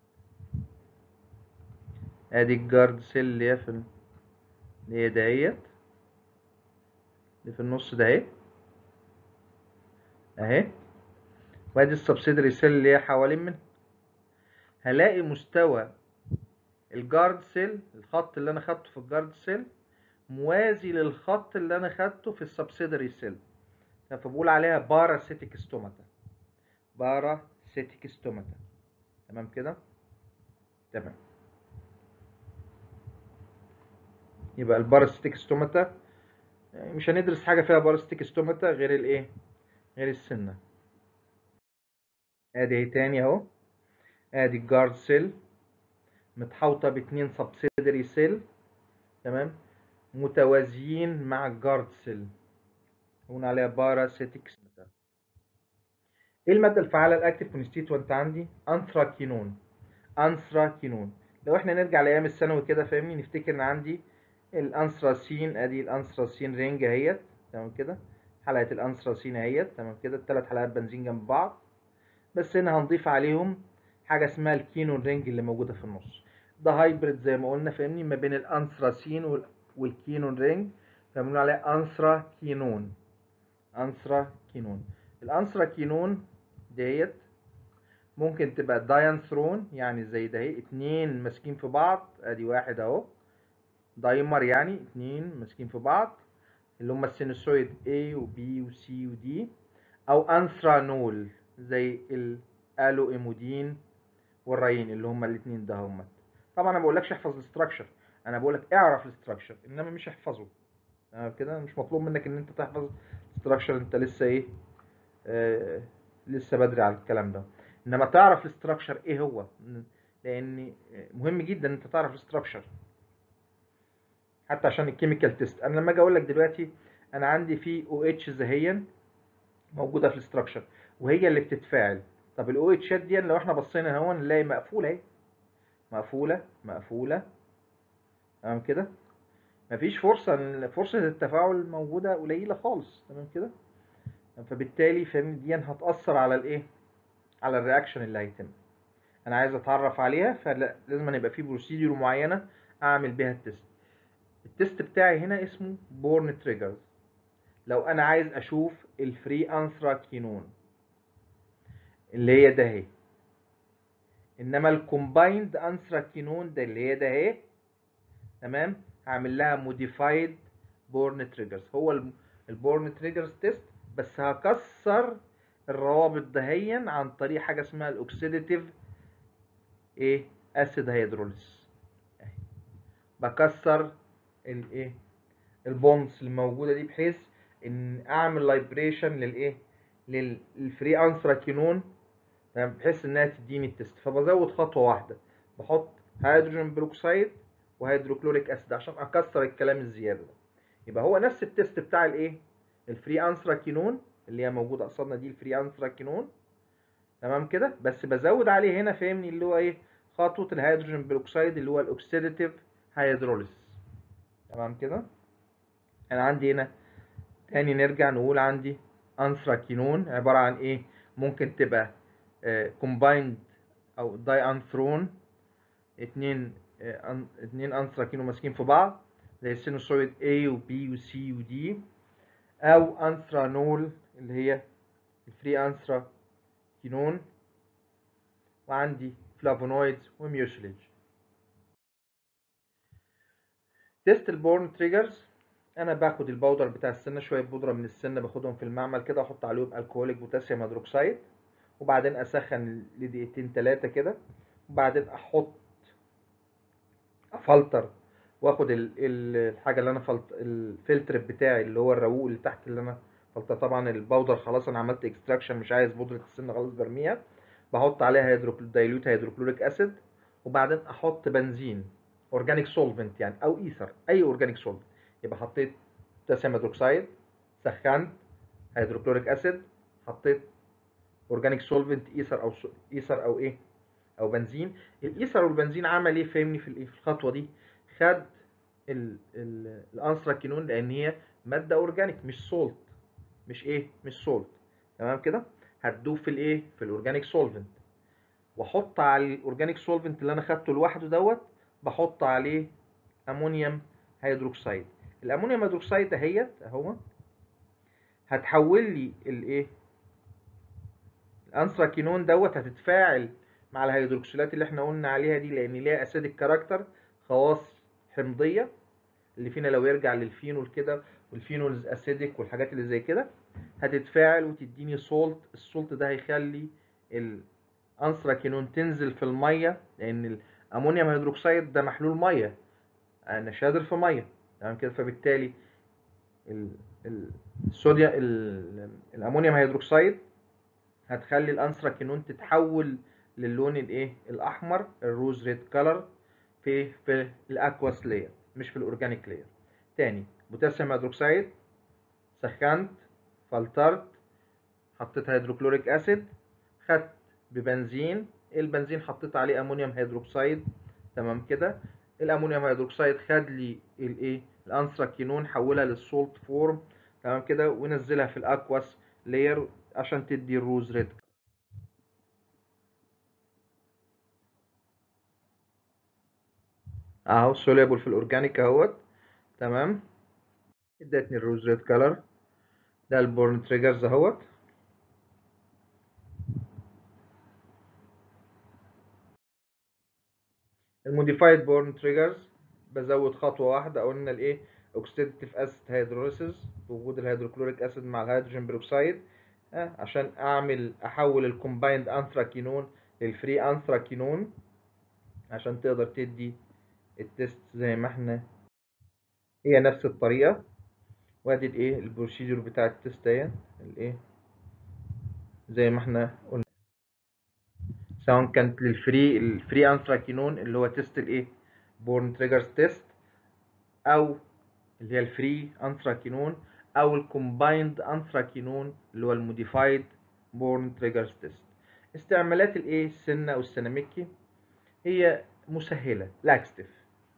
S1: ادي الجارد سيل اللي هي في اللي هي دهيت اللي في النص ده اهي اهي وادي السبسيدري سيل اللي هي حوالين منها هلاقي مستوى الجارد سيل الخط اللي انا خدته في الجارد سيل موازي للخط اللي انا خدته في السبسيدري سيل فبقول عليها باراسيتيك ستوماتا باراسيتيك ستوماتا تمام كده تمام يبقى الباراسيتيك ستوماتا مش هندرس حاجه فيها باراسيتيك ستوماتا غير الايه غير السنه ادي اهي تاني اهو ادي الجارد سيل متحوطه باتنين سبسيدري سيل تمام متوازيين مع الجارد سيل هون عليها باراسيتيك ستوماتا ايه الماده الفعاله الاكتيف كونستيتوينت عندي انثراكينون انثراكينون لو احنا نرجع لايام الثانوي كده فاهمني نفتكر ان عندي الانثراسين ادي الانثراسين رينج اهيت تمام كده حلقه الانثراسين اهيت تمام كده الثلاث حلقات بنزين جنب بعض بس هنا هنضيف عليهم حاجه اسمها الكينون رينج اللي موجوده في النص ده هايبريد زي ما قلنا فاهمني ما بين الانثراسين والكينون رينج فبنقول عليه انثراكينون انثراكينون الانثراكينون ديت ممكن تبقى داينثرون يعني زي ده اهي اتنين ماسكين في بعض ادي واحد اهو دايمر يعني اتنين ماسكين في بعض اللي هما السينوسويد A و B و C و D او انثرانول زي الالو ايمودين والرايين اللي هما الاتنين ده هما طبعا انا بقولكش احفظ الاستراكشر انا بقولك اعرف الاستراكشر انما مش احفظه تمام كده مش مطلوب منك ان انت تحفظ استراكشر انت لسه ايه آه لسه بدري على الكلام ده انما تعرف الاستراكشر ايه هو لان مهم جدا ان انت تعرف الاستراكشر حتى عشان الكيميكال تيست انا لما اجي اقول لك دلوقتي انا عندي في او اتش زهيا موجوده في الاستراكشر وهي اللي بتتفاعل طب الاو اتشات دي لو احنا بصينا اهو نلاقي مقفوله اهي مقفوله مقفوله تمام كده مفيش فرصه فرصه التفاعل موجوده قليله خالص تمام كده فبالتالي فاهمني دي هتاثر على الايه على الرياكشن اللي هيتم انا عايز اتعرف عليها فلازم يبقى في بروسيدور معينه اعمل بيها التست التست بتاعي هنا اسمه بورن تريجرز لو انا عايز اشوف الفري انثراكينون اللي هي ده اهي انما الكومبايند انثراكينون ده اللي هي ده اهي تمام هعمل لها موديفايد بورن تريجرز هو البورن تريجرز تيست بس هكسر الروابط دهيا عن طريق حاجه اسمها الاوكسيديتيف ايه اسيد هيدروليس بكسر الايه البوندز الموجوده دي بحيث ان اعمل لايبريشن للايه للفري انثراكينون تمام بحيث انها تديني التست فبزود خطوه واحده بحط هيدروجين بروكسيد وهيدروكلوريك اسيد عشان اكسر الكلام الزياده ده يبقى هو نفس التست بتاع الايه الفري انثراكينون اللي هي موجوده قصادنا دي الفري انثراكينون تمام كده بس بزود عليه هنا فاهمني اللي هو ايه خطوه الهيدروجين بروكسيد اللي هو الاوكسيديتيف هيدروليس تمام كده انا عندي هنا تاني نرجع نقول عندي انثراكينون عبارة عن ايه ممكن تبقى كومبايند او داي انثرون اتنين آه، أن- اتنين انثراكينون ماسكين في بعض زي السينوسويد A و B و C و D او انثرانول اللي هي الفري انثراكينون وعندي فلافونويدز وميوسيليج تيست البورن تريجرز انا باخد البودر بتاع السنه شويه بودره من السنه باخدهم في المعمل كده احط عليهم الكحوليك بوتاسيوم هيدروكسيد وبعدين اسخن لدقيقتين ثلاثه كده وبعدين احط افلتر واخد ال- ال- الحاجه اللي انا فلت الفلتر بتاعي اللي هو الرقوق اللي تحت اللي انا فلتر طبعا البودر خلاص انا عملت اكستراكشن مش عايز بودره السن خلاص برميها بحط عليها هيدروكل دايلوت هيدروكلوريك اسيد وبعدين احط بنزين اورجانيك سولفنت يعني او ايثر اي اورجانيك سولفنت يبقى حطيت بوتاسيوم هيدروكسيد سخنت هيدروكلوريك اسيد حطيت اورجانيك سولفنت ايثر او ايثر او ايه او بنزين الايثر والبنزين عمل ايه فهمني في الايه في الخطوه دي خد ال- ال- الانثراكينون لان هي ماده اورجانيك مش سولت مش ايه مش سولت تمام كده هتدوب في الايه في الاورجانيك سولفنت واحط على الاورجانيك سولفنت اللي انا خدته لوحده دوت بحط عليه امونيوم هيدروكسيد الامونيوم هيدروكسيد دهيت اهو هتحول لي الايه الانثراكينون دوت هتتفاعل مع الهيدروكسيلات اللي احنا قلنا عليها دي لان ليها اسيدك كاركتر خواص حمضيه اللي فينا لو يرجع للفينول كده والفينولز اسيدك والحاجات اللي زي كده هتتفاعل وتديني سولت السولت ده هيخلي الانثراكينون تنزل في الميه لان الامونيوم هيدروكسيد ده محلول ميه انا شادر في ميه تمام كده فبالتالي ال- ال- الصوديوم ال- الامونيوم هيدروكسيد هتخلي الانثراكينون تتحول للون الايه الاحمر الروز ريد كلر في في الاكواس لاير مش في الاورجانيك لاير تاني بوتاسيوم هيدروكسيد سخنت فلترت حطيت هيدروكلوريك اسيد خدت ببنزين البنزين حطيت عليه امونيوم هيدروكسيد تمام كده الامونيوم هيدروكسيد خد لي الايه الانثراكينون حولها للسولت فورم تمام كده ونزلها في الاكواس لاير عشان تدي الروز ريد اهو سوليبل في الاورجانيك اهوت تمام ادتني الروز ريد كلر ده البورن تريجرز اهوت الموديفايد بورن تريجرز بزود خطوه واحده قلنا الايه اوكسيديتيف اسيد هيدروليسيس بوجود الهيدروكلوريك اسيد مع الهيدروجين بيروكسيد آه، عشان اعمل احول الكومبايند انثراكينون للفري انثراكينون عشان تقدر تدي التست زي ما احنا هي نفس الطريقه وادي الايه البروسيدور بتاع التست اهي الايه زي ما احنا قلنا سواء كانت للفري الفري انثراكينون اللي هو تيست الايه بورن تريجرز تيست او اللي هي الفري انثراكينون او الكومبايند انثراكينون اللي هو الموديفايد بورن تريجرز تيست استعمالات الايه السنه او السيناميكي هي مسهله لاكستيف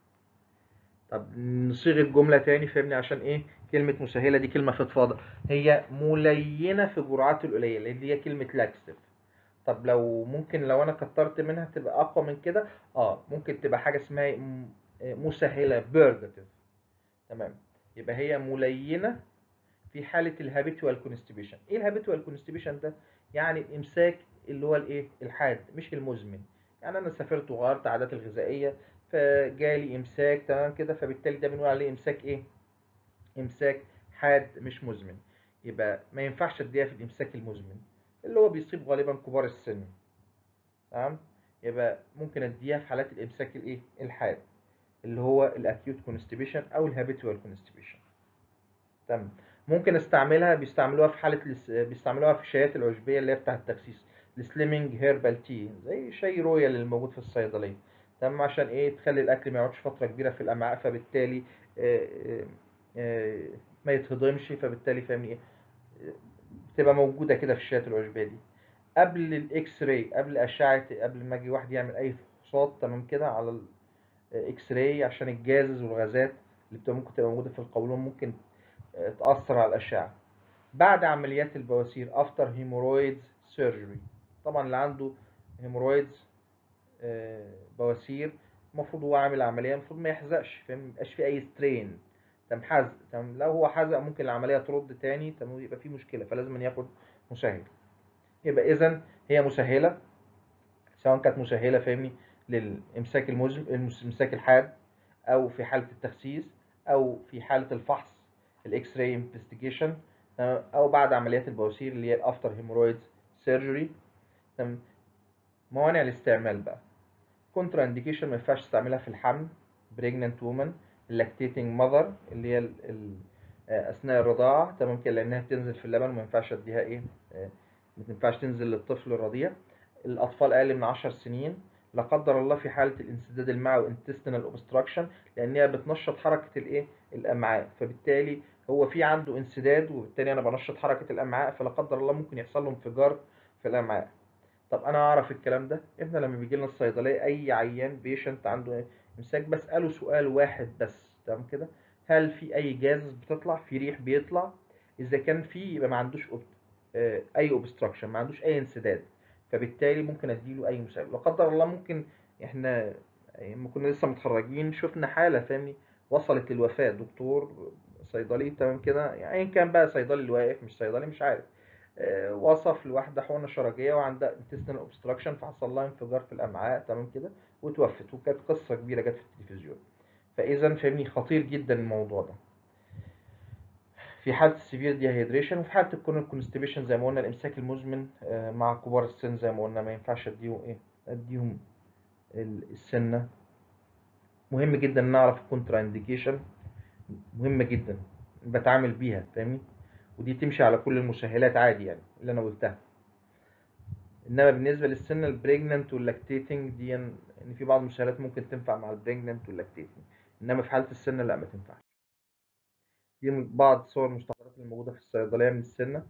S1: طب نصيغ الجمله تاني فهمني عشان ايه كلمه مسهله دي كلمه فضفاضه هي ملينه في جرعات القليله اللي هي كلمه لاكستيف طب لو ممكن لو انا كترت منها تبقى اقوى من كده اه ممكن تبقى حاجه اسمها م- مسهله بيرجاتيف تمام يبقى هي ملينه في حاله الهابيتوال كونستيبيشن ايه الهابيتوال كونستيبيشن ده يعني الامساك اللي هو الايه الحاد مش المزمن يعني انا سافرت وغيرت عاداتي الغذائيه فجالي امساك تمام كده فبالتالي ده بنقول عليه امساك ايه امساك حاد مش مزمن يبقى ما ينفعش اديها في الامساك المزمن اللي هو بيصيب غالبا كبار السن تمام يبقى ممكن اديها في حالات الامساك الايه الحاد اللي هو الاكيوت كونستيبيشن او الهابيتوال كونستيبيشن تمام ممكن استعملها بيستعملوها في حاله الاس- بيستعملوها في الشايات العشبيه اللي هي بتاعه التخسيس السليمنج هيربال تي زي شاي رويال اللي موجود في الصيدليه تمام عشان ايه تخلي الاكل ما يقعدش فتره كبيره في الامعاء فبالتالي آه، آه، آه، ما يتهضمش فبالتالي فاهمني ايه آه، بتبقى موجوده كده في الشايات العشبيه دي قبل الاكس راي قبل اشعه قبل ما يجي واحد يعمل اي فحوصات تمام كده على الاكس راي عشان الجازز والغازات اللي بتبقى ممكن تبقى موجوده في القولون ممكن آه، تاثر على الاشعه بعد عمليات البواسير افتر هيمورويدز سيرجري طبعا اللي عنده هيمورويدز بواسير المفروض هو عامل عمليه المفروض ما يحزقش فاهم ما يبقاش في اي سترين تم حزق تم لو هو حزق ممكن العمليه ترد تاني تم يبقى في مشكله فلازم ياخد مسهل يبقى اذا هي مسهله سواء كانت مسهله فاهمني للامساك المزم الامساك الحاد او في حاله التخسيس او في حاله الفحص الاكس راي انفستيجيشن او بعد عمليات البواسير اللي هي الافتر هيمورويدز سيرجري تمام موانع الاستعمال بقى كونترا انديكيشن ما ينفعش تستعملها في الحمل بريجننت وومن اللاكتيتنج ماذر اللي هي ال ال اثناء الرضاعه تمام كده لانها بتنزل في اللبن وما ينفعش اديها ايه آه، ما ينفعش تنزل للطفل الرضيع الاطفال اقل من 10 سنين لا قدر الله في حاله الانسداد المعوي intestinal obstruction لانها بتنشط حركه الايه الامعاء فبالتالي هو في عنده انسداد وبالتالي انا بنشط حركه الامعاء فلا قدر الله ممكن يحصل له انفجار في الامعاء طب انا اعرف الكلام ده احنا لما بيجي لنا الصيدليه اي عيان بيشنت عنده امساك بساله سؤال واحد بس تمام كده هل في اي جاز بتطلع في ريح بيطلع اذا كان في يبقى ما عندوش أوب- آه، اي اوبستراكشن ما عندوش اي انسداد فبالتالي ممكن اديله اي مساعد لا قدر الله ممكن احنا لما كنا لسه متخرجين شفنا حاله فاهمني وصلت للوفاه دكتور صيدلي تمام كده يعني ايا كان بقى صيدلي اللي واقف مش صيدلي مش عارف آه، وصف لواحده حقنه شرجيه وعندها intestinal obstruction فحصل لها انفجار في الامعاء تمام كده وتوفت وكانت قصه كبيره جت في التلفزيون فاذا فاهمني خطير جدا الموضوع ده في حاله السيفير ديهيدريشن وفي حاله الكورنر كونستيبيشن زي ما قلنا الامساك المزمن آه، مع كبار السن زي ما قلنا ما ينفعش اديهم ايه اديهم ال- السنه مهم جدا نعرف الكونترا انديكيشن مهمه جدا بتعامل بيها فاهمني ودي تمشي على كل المسهلات عادي يعني اللي انا قلتها انما بالنسبه للسن البريجننت واللاكتيتنج دي ان في بعض المسهلات ممكن تنفع مع البريجننت واللاكتيتنج انما في حاله السن لا ما تنفعش دي من بعض صور المستحضرات اللي موجوده في الصيدليه من السنه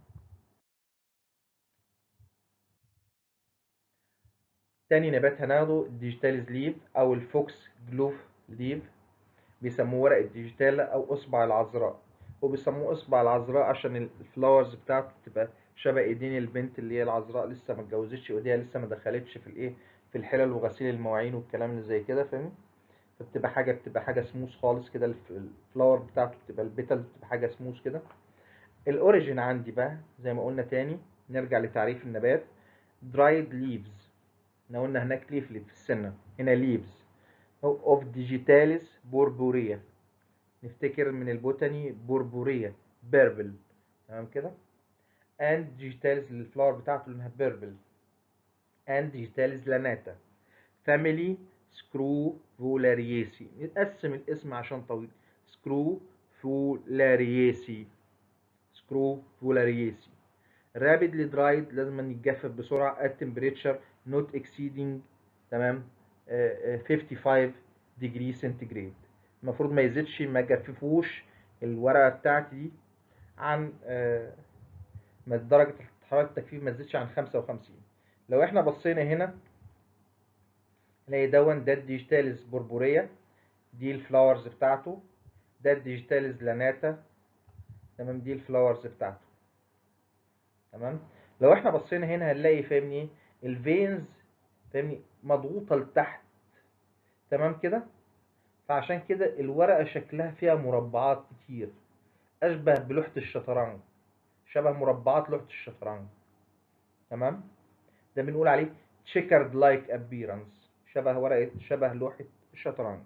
S1: تاني نبات هناخده الديجيتاليز ليف او الفوكس جلوف ليف بيسموه ورق الديجيتالا او اصبع العذراء وبيسموه اصبع العذراء عشان الفلاورز بتاعته بتبقى شبه ايدين البنت اللي هي العذراء لسه ما اتجوزتش وايديها لسه ما دخلتش في الايه في الحلل وغسيل المواعين والكلام اللي زي كده فاهمني فبتبقى حاجه بتبقى حاجه سموث خالص كده الف- الفلاور بتاعته بتبقى البيتل بتبقى حاجه سموث كده الاوريجين عندي بقى زي ما قلنا تاني نرجع لتعريف النبات درايد ليفز احنا قلنا هناك ليفلت في السنه هنا ليفز اوف ديجيتاليس بوربوريا نفتكر من البوتاني بوربوريا بيربل تمام كده and digitalis الفلاور بتاعته لونها بيربل and digitalis لاناتا family سكرو فولاريسي نقسم الاسم عشان طويل سكرو فولاريسي سكرو فولاريسي رابيدلي درايد لازم يتجفف بسرعه at temperature not exceeding تمام آه، آه، 55 degree centigrade المفروض ما يزيدش ما يجففوش الورقه بتاعتي دي عن آه، ما درجه حراره التجفيف ما تزيدش عن 55 لو احنا بصينا هنا نلاقي دون ده الديجيتاليز بربورية دي الفلاورز بتاعته ده الديجيتاليز لاناتا تمام دي الفلاورز بتاعته تمام لو احنا بصينا هنا هنلاقي فاهمني الفينز فاهمني مضغوطة لتحت تمام كده فعشان كده الورقة شكلها فيها مربعات كتير أشبه بلوحة الشطرنج شبه مربعات لوحة الشطرنج تمام ده بنقول عليه checkered like appearance شبه ورقة شبه لوحة الشطرنج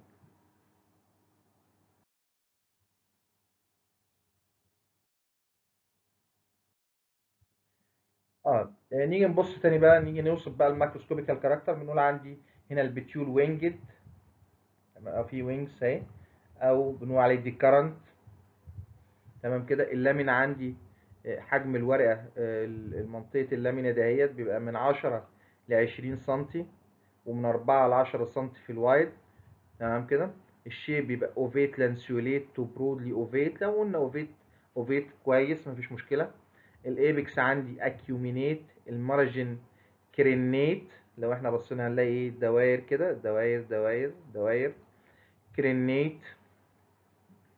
S1: اه آه، نيجي نبص تاني بقى نيجي نوصف بقى الماكروسكوبيكال كاركتر بنقول عندي هنا البتيول وينجد او في وينجز اهي او بنقول عليه دي كارنت تمام كده اللامينا عندي آه، حجم الورقه آه، المنطقه اللامينا دهيت بيبقى من 10 ل 20 سنتي ومن 4 ل 10 سنتي في الوايد تمام كده الشيب بيبقى اوفيت لانسيوليت تو برودلي اوفيت لو قلنا اوفيت اوفيت كويس مفيش مشكله الايبكس عندي اكيومينيت المارجن كرينيت لو احنا بصينا هنلاقي ايه دواير كده دواير دواير دواير كرينيت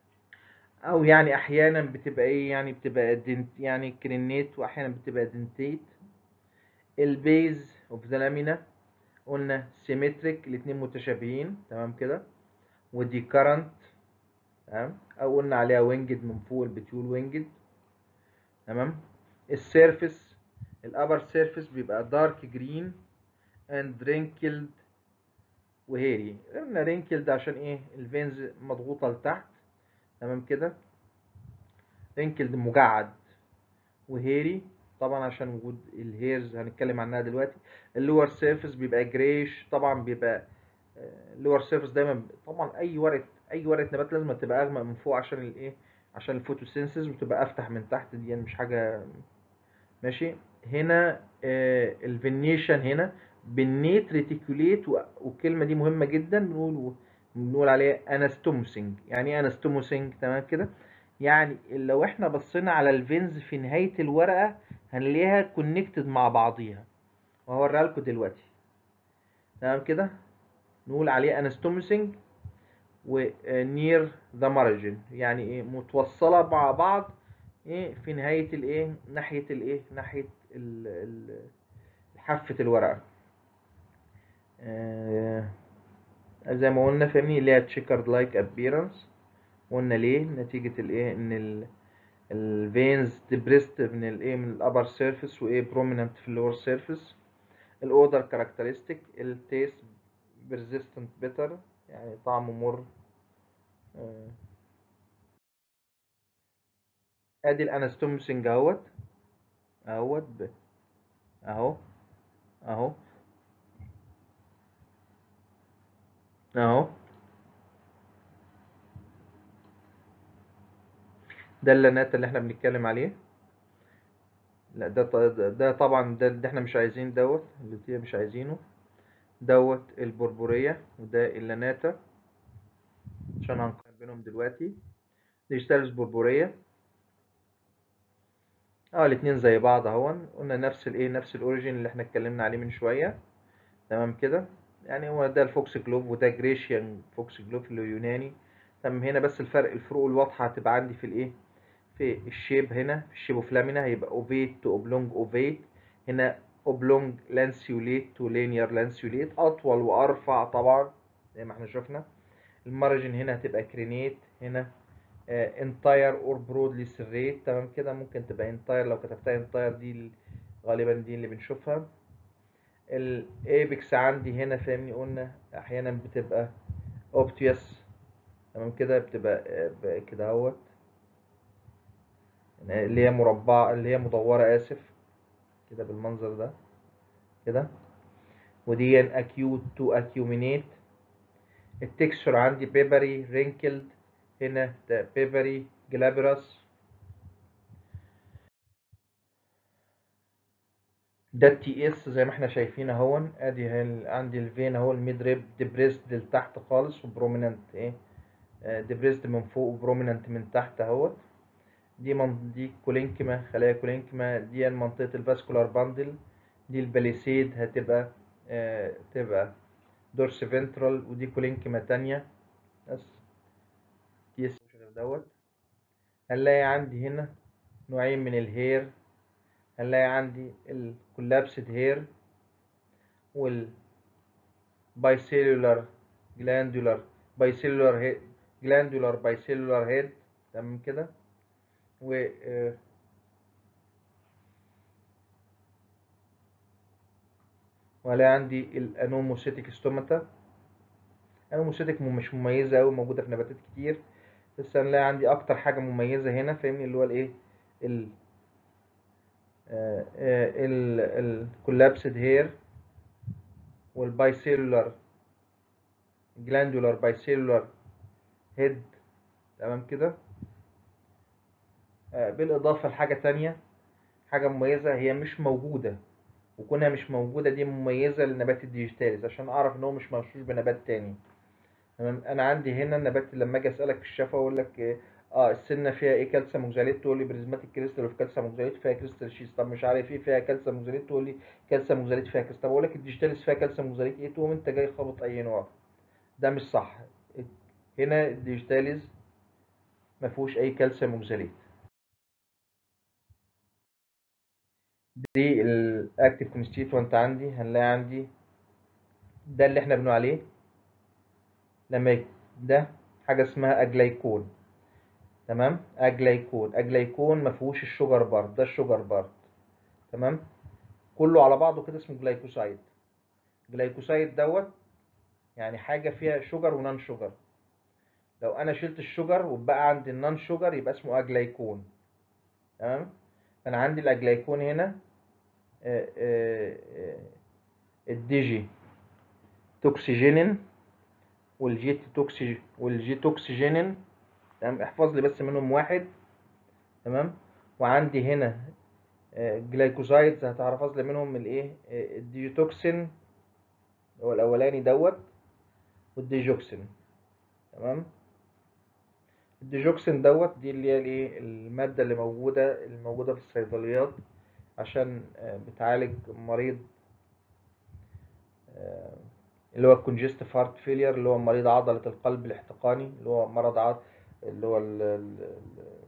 S1: او يعني احيانا بتبقى ايه يعني بتبقى دنت يعني كرينيت واحيانا بتبقى دنتيت البيز اوف ذا لامينا قلنا سيمتريك الاتنين متشابهين تمام كده ودي كارنت تمام او قلنا عليها وينجد من فوق البتيول وينجد تمام السيرفيس الابر سيرفيس بيبقى دارك جرين اند رينكلد وهيري قلنا رينكلد عشان ايه الفينز مضغوطه لتحت تمام كده رينكلد مجعد وهيري طبعا عشان وجود الهيرز هنتكلم عنها دلوقتي اللور سيرفيس بيبقى جريش طبعا بيبقى اللور سيرفيس دايما طبعا اي ورقه اي ورقه نبات لازم تبقى اغمق من فوق عشان الايه عشان الفوتوسينثيز وتبقى افتح من تحت دي يعني مش حاجه ماشي هنا آه الفينيشن هنا بالنيت ريتيكوليت والكلمه دي مهمه جدا بنقول بنقول عليها انستوموسنج يعني ايه انستوموسنج تمام كده يعني لو احنا بصينا على الفينز في نهايه الورقه هنلاقيها كونكتد مع بعضيها وهوريها لكم دلوقتي تمام كده نقول عليه انستوموسنج ونير ذا مارجن يعني ايه متوصله مع بعض ايه في نهايه الايه ناحيه الايه ناحيه ال ال حافه الورقه آه زي ما قلنا فاهمني اللي هي تشيكرد لايك ابييرنس قلنا ليه نتيجه الايه ان ال الفينز ديبريست من الايه من الابر سيرفيس وايه بروميننت في اللور سيرفيس الاودر كاركترستيك التيست بيرزيستنت بيتر يعني طعمه مر آه. ادي الانستومسنج اهوت اهوت ب اهو اهو اهو ده اللانات اللي احنا بنتكلم عليه لا ده ده طبعا ده, ده احنا مش عايزين دوت اللي مش عايزينه دوت البربورية وده اللاناتا عشان هنقارن بينهم دلوقتي ديجيتالز بربورية اه الاتنين زي بعض اهون قلنا نفس الايه نفس الاوريجين اللي احنا اتكلمنا عليه من شوية تمام كده يعني هو ده الفوكس جلوف وده جريشيان فوكس جلوف اللي يوناني تمام هنا بس الفرق الفروق الواضحة هتبقى عندي في الايه في الشيب هنا في الشيب اوف لامينا هيبقى اوفيت تو اوبلونج اوفيت هنا اوبلونج لانسيوليت تو لينير لانسيوليت اطول وارفع طبعا زي ما احنا شفنا المارجن هنا هتبقى كرينيت هنا انتاير اور برودلي سريت تمام كده ممكن تبقى انتاير لو كتبتها انتاير دي غالبا دي اللي بنشوفها الايبكس عندي هنا فاهمني قلنا احيانا بتبقى اوبتيوس تمام كده بتبقى كده اهوت اللي هي مربعة اللي هي مدورة آسف كده بالمنظر ده كده ودي acute to acuminate التكستشر عندي بيبري رينكلد هنا ده بيبري جلابرس ده التي اس زي ما احنا شايفين اهون ادي عندي الفين اهو الميد ريب ديبريسد لتحت خالص وبروميننت ايه ديبريسد من فوق وبروميننت من تحت اهوت دي من دي كولينكما خلايا كولينكما دي منطقة الفاسكولار باندل دي الباليسيد هتبقى آه تبقى دورس فنترال ودي كولينكما تانية بس دي غير دوت هنلاقي عندي هنا نوعين من الهير هنلاقي عندي الكولابسد هير وال بايسيلولار جلاندولار بايسيلولار هيد جلاندولار بايسيلولار هيد تمام كده و وهلاقي عندي الانوموسيتيك ستوماتا انوموسيتيك مش مميزة أوي موجودة في نباتات كتير بس هنلاقي عندي أكتر حاجة مميزة هنا فاهمني اللي هو الإيه ال ال الكولابسد هير والبايسيلولار جلاندولار بايسيلولار هيد تمام كده بالإضافة لحاجة تانية حاجة مميزة هي مش موجودة وكونها مش موجودة دي مميزة لنبات الديجيتاليز عشان أعرف إن هو مش مغشوش بنبات تاني تمام أنا عندي هنا النبات لما أجي أسألك في الشفا أقول لك اه السنة فيها ايه كالسيوم اوكزاليت تقول لي بريزماتيك كريستال وفي كالسيوم اوكزاليت فيها كريستال شيز طب مش عارف ايه فيها كالسيوم اوكزاليت تقول لي كالسيوم اوكزاليت فيها كريستال طب اقول لك الديجيتاليز فيها كالسيوم اوكزاليت ايه تقوم انت جاي خابط اي نوع ده مش صح هنا الديجيتاليز ما فيهوش اي كالسيوم اوكزاليت دي الاكتيف كونستيتوانت عندي هنلاقي عندي ده اللي احنا بنقول عليه لما يك- ده حاجه اسمها اجلايكون تمام اجلايكون اجلايكون ما فيهوش الشوجر بارت ده الشوجر بارت تمام كله على بعضه كده اسمه جلايكوسايد جلايكوسايد دوت يعني حاجه فيها شوجر ونان شوجر لو انا شلت الشوجر وبقى عندي النان شوجر يبقى اسمه اجلايكون تمام انا عندي الاجلايكون هنا آه، آه، آه، الديجي توكسيجينين والجيت توكسي والجي توكسيجينين تمام احفظ لي بس منهم واحد تمام وعندي هنا آه، جلايكوزايدز هتحفظ لي منهم الايه آه، الديوتوكسين هو الاولاني دوت والديجوكسين تمام الديجوكسين دوت دي اللي هي الايه الماده اللي موجوده اللي موجوده في الصيدليات عشان آه، بتعالج مريض آه، اللي هو الكونجستيف هارت فيلير اللي هو مريض عضله القلب الاحتقاني اللي هو مرض عض اللي هو ال- ال- ال-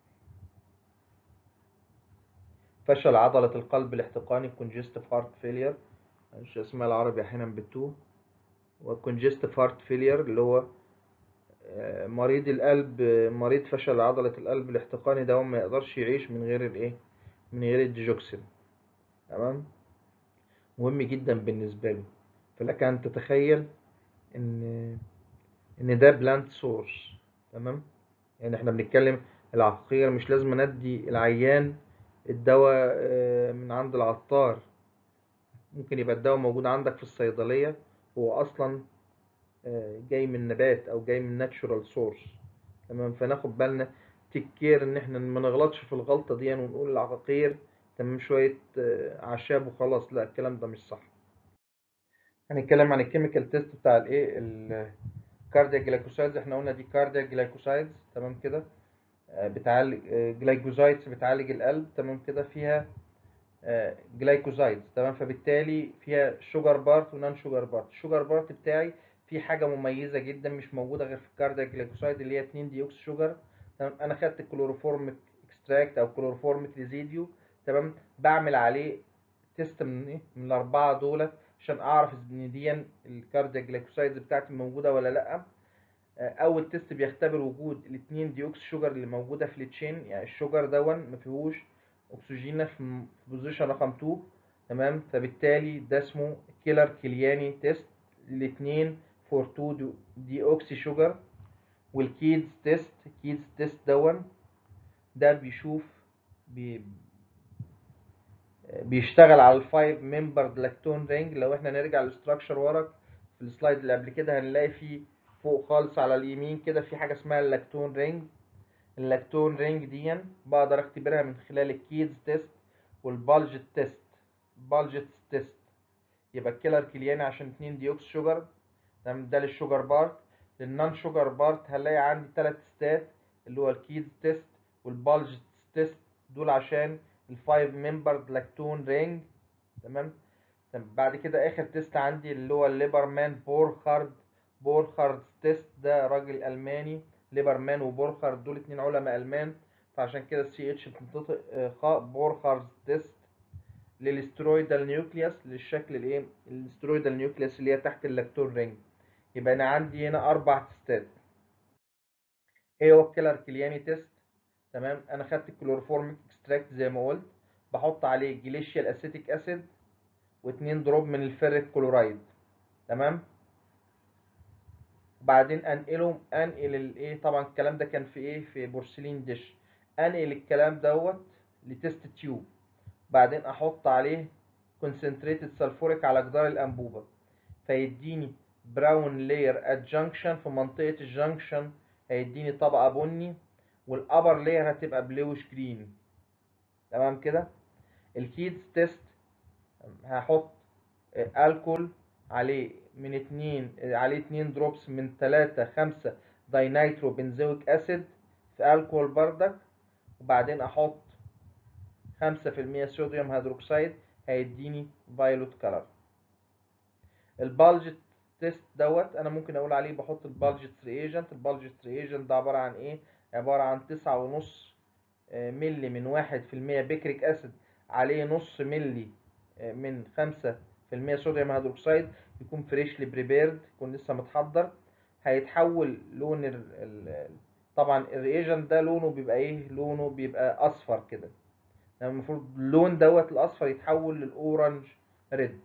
S1: فشل عضله القلب الاحتقاني الكونجستيف هارت فيلير مش اسمها العربي احيانا بتوه والكونجستيف هارت فيلير اللي هو آه، مريض القلب آه، مريض فشل عضلة القلب الاحتقاني ده هو ما يقدرش يعيش من غير الايه من غير الديجوكسين تمام مهم جدا بالنسبة له فلك ان تتخيل ان ان ده بلانت سورس تمام يعني احنا بنتكلم العقاقير مش لازم ندي العيان الدواء آه، من عند العطار ممكن يبقى الدواء موجود عندك في الصيدلية هو اصلا آه، جاي من نبات او جاي من ناتشورال سورس تمام فناخد بالنا تيك كير ان احنا ما نغلطش في الغلطه دي ونقول العقاقير تمام شويه آه، اعشاب وخلاص لا الكلام ده مش صح هنتكلم عن الكيميكال تيست بتاع الايه الكاردياك جلايكوسايدز احنا قلنا دي كاردياك جلايكوسايدز تمام كده آه، بتعالج جلايكوزايدز بتعالج القلب تمام كده فيها جلايكوزايدز تمام فبالتالي فيها شوجر بارت ونان شوجر بارت الشوجر بارت بتاعي في حاجه مميزه جدا مش موجوده غير في الكاردياك جلايكوسايد اللي هي 2 ديوكس شوجر تمام انا خدت الكلوروفورميك اكستراكت او كلوروفورميك ريزيديو تمام بعمل عليه تيست من ايه من الاربعه دول عشان اعرف ان دي الكاردياك جلايكوسايدز بتاعتي موجوده ولا لا آه، اول تيست بيختبر وجود الاثنين ديوكس شوجر اللي موجوده في التشين يعني الشوجر دون ما فيهوش اكسجين في بوزيشن رقم 2 تمام فبالتالي ده اسمه كيلر كلياني تيست الاثنين فور 2 دي اوكسي شوجر والكيدز تيست كيدز تيست دون ده بيشوف بي بيشتغل على الفايف ممبر لاكتون رينج لو احنا نرجع للاستراكشر ورا في السلايد اللي قبل كده هنلاقي فيه فوق خالص على اليمين كده في حاجه اسمها اللاكتون رينج اللاكتون رينج دي بقدر اختبرها من خلال الكيدز تيست والبالجت تيست بالجت تيست يبقى الكيلر كلياني عشان 2 ديوكس شوجر تمام ده للشوجر بارت للنون شوجر بارت هلاقي عندي ثلاث تيستات اللي هو الكيدز تيست والبالجت تيست دول عشان الفايف ممبر لاكتون رينج تمام تمام بعد كده اخر تيست عندي اللي هو الليبرمان بورخارد بورخارد تيست ده راجل الماني ليبرمان وبورخارد دول اتنين علماء المان فعشان كده السي اتش بتنطق آه، خاء بورخارد تيست للسترويدال نيوكليوس للشكل الايه السترويدال نيوكليوس اللي هي تحت اللاكتون رينج يبقى انا عندي هنا اربع تيستات ايه هو الكيلر كلياني تيست تمام انا خدت الكلوروفورميك اكستراكت زي ما قلت بحط عليه جليشيال اسيتيك اسيد واتنين دروب من الفيريك كلورايد تمام وبعدين انقله انقل الايه طبعا الكلام ده كان في ايه في بورسلين ديش انقل الكلام دوت لتيست تيوب بعدين احط عليه كونسنتريتد سلفوريك على جدار الانبوبه فيديني براون لاير ات جانكشن في منطقه الجانكشن هيديني طبقه بني والابر لاير هتبقى بلوش جرين تمام كده الكيدز تيست هحط آه، الكول عليه من اتنين آه، عليه اتنين دروبس من تلاتة خمسة داينايترو بنزويك اسيد في الكول بردك وبعدين احط خمسة في المية صوديوم هيدروكسيد هيديني فايلوت كلر البالجت تيست دوت انا ممكن اقول عليه بحط البالجت ريجنت البالجت ريجنت ده عبارة عن ايه عبارة عن تسعة ونص آه، ملي من واحد في المية بيكريك أسيد عليه نص ملي آه، من خمسة في المية صوديوم هيدروكسيد يكون فريشلي بريبيرد يكون لسه متحضر هيتحول لون ال ال طبعا الرياجنت ده لونه بيبقى ايه لونه بيبقى اصفر كده يعني المفروض اللون دوت الاصفر يتحول للاورنج ريد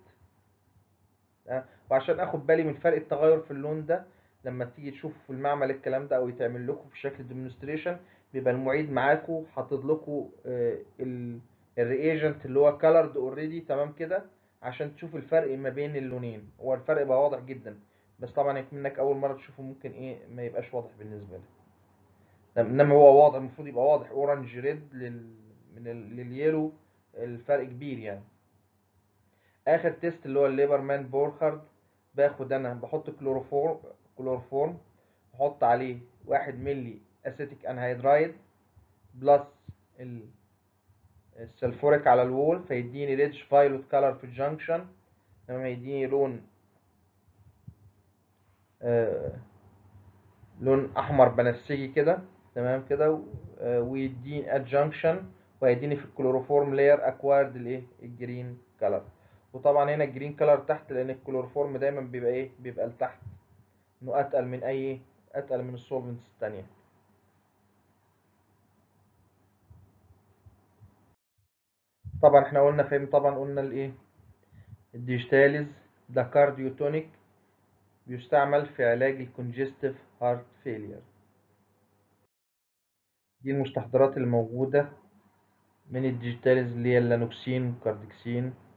S1: وعشان اخد بالي من فرق التغير في اللون ده لما تيجي تشوفوا في المعمل الكلام ده او يتعمل لكم في شكل ديمونستريشن بيبقى المعيد معاكم حاطط لكم الرياجنت اللي هو كلرد اوريدي تمام كده عشان تشوف الفرق ما بين اللونين هو الفرق بقى واضح جدا بس طبعا يكون منك اول مره تشوفه ممكن ايه ما يبقاش واضح بالنسبه لك انما هو واضح المفروض يبقى واضح اورنج ريد لل من ال... لليلو الفرق كبير يعني اخر تيست اللي هو الليبر مان بورخارد باخد انا بحط كلوروفورم كلوروفورم احط عليه واحد ملي اسيتيك انهيدرايد بلس ال السلفوريك على الوول فيديني ريدج فايلوت كلر في الجنكشن تمام يديني لون آه لون احمر بنفسجي كده تمام كده آه ويديني ادجنكشن وهيديني في الكلوروفورم لاير اكوايرد الايه الجرين كلر وطبعا هنا الجرين كلر تحت لان الكلوروفورم دايما بيبقى ايه بيبقى لتحت انه اتقل من اي اتقل من السولفنتس التانية طبعا احنا قلنا فاهم طبعا قلنا الايه الديجيتاليز ده كارديوتونيك بيستعمل في علاج الكونجستيف هارت فيلير دي المستحضرات الموجودة من الديجيتاليز اللي هي اللانوكسين والكاردكسين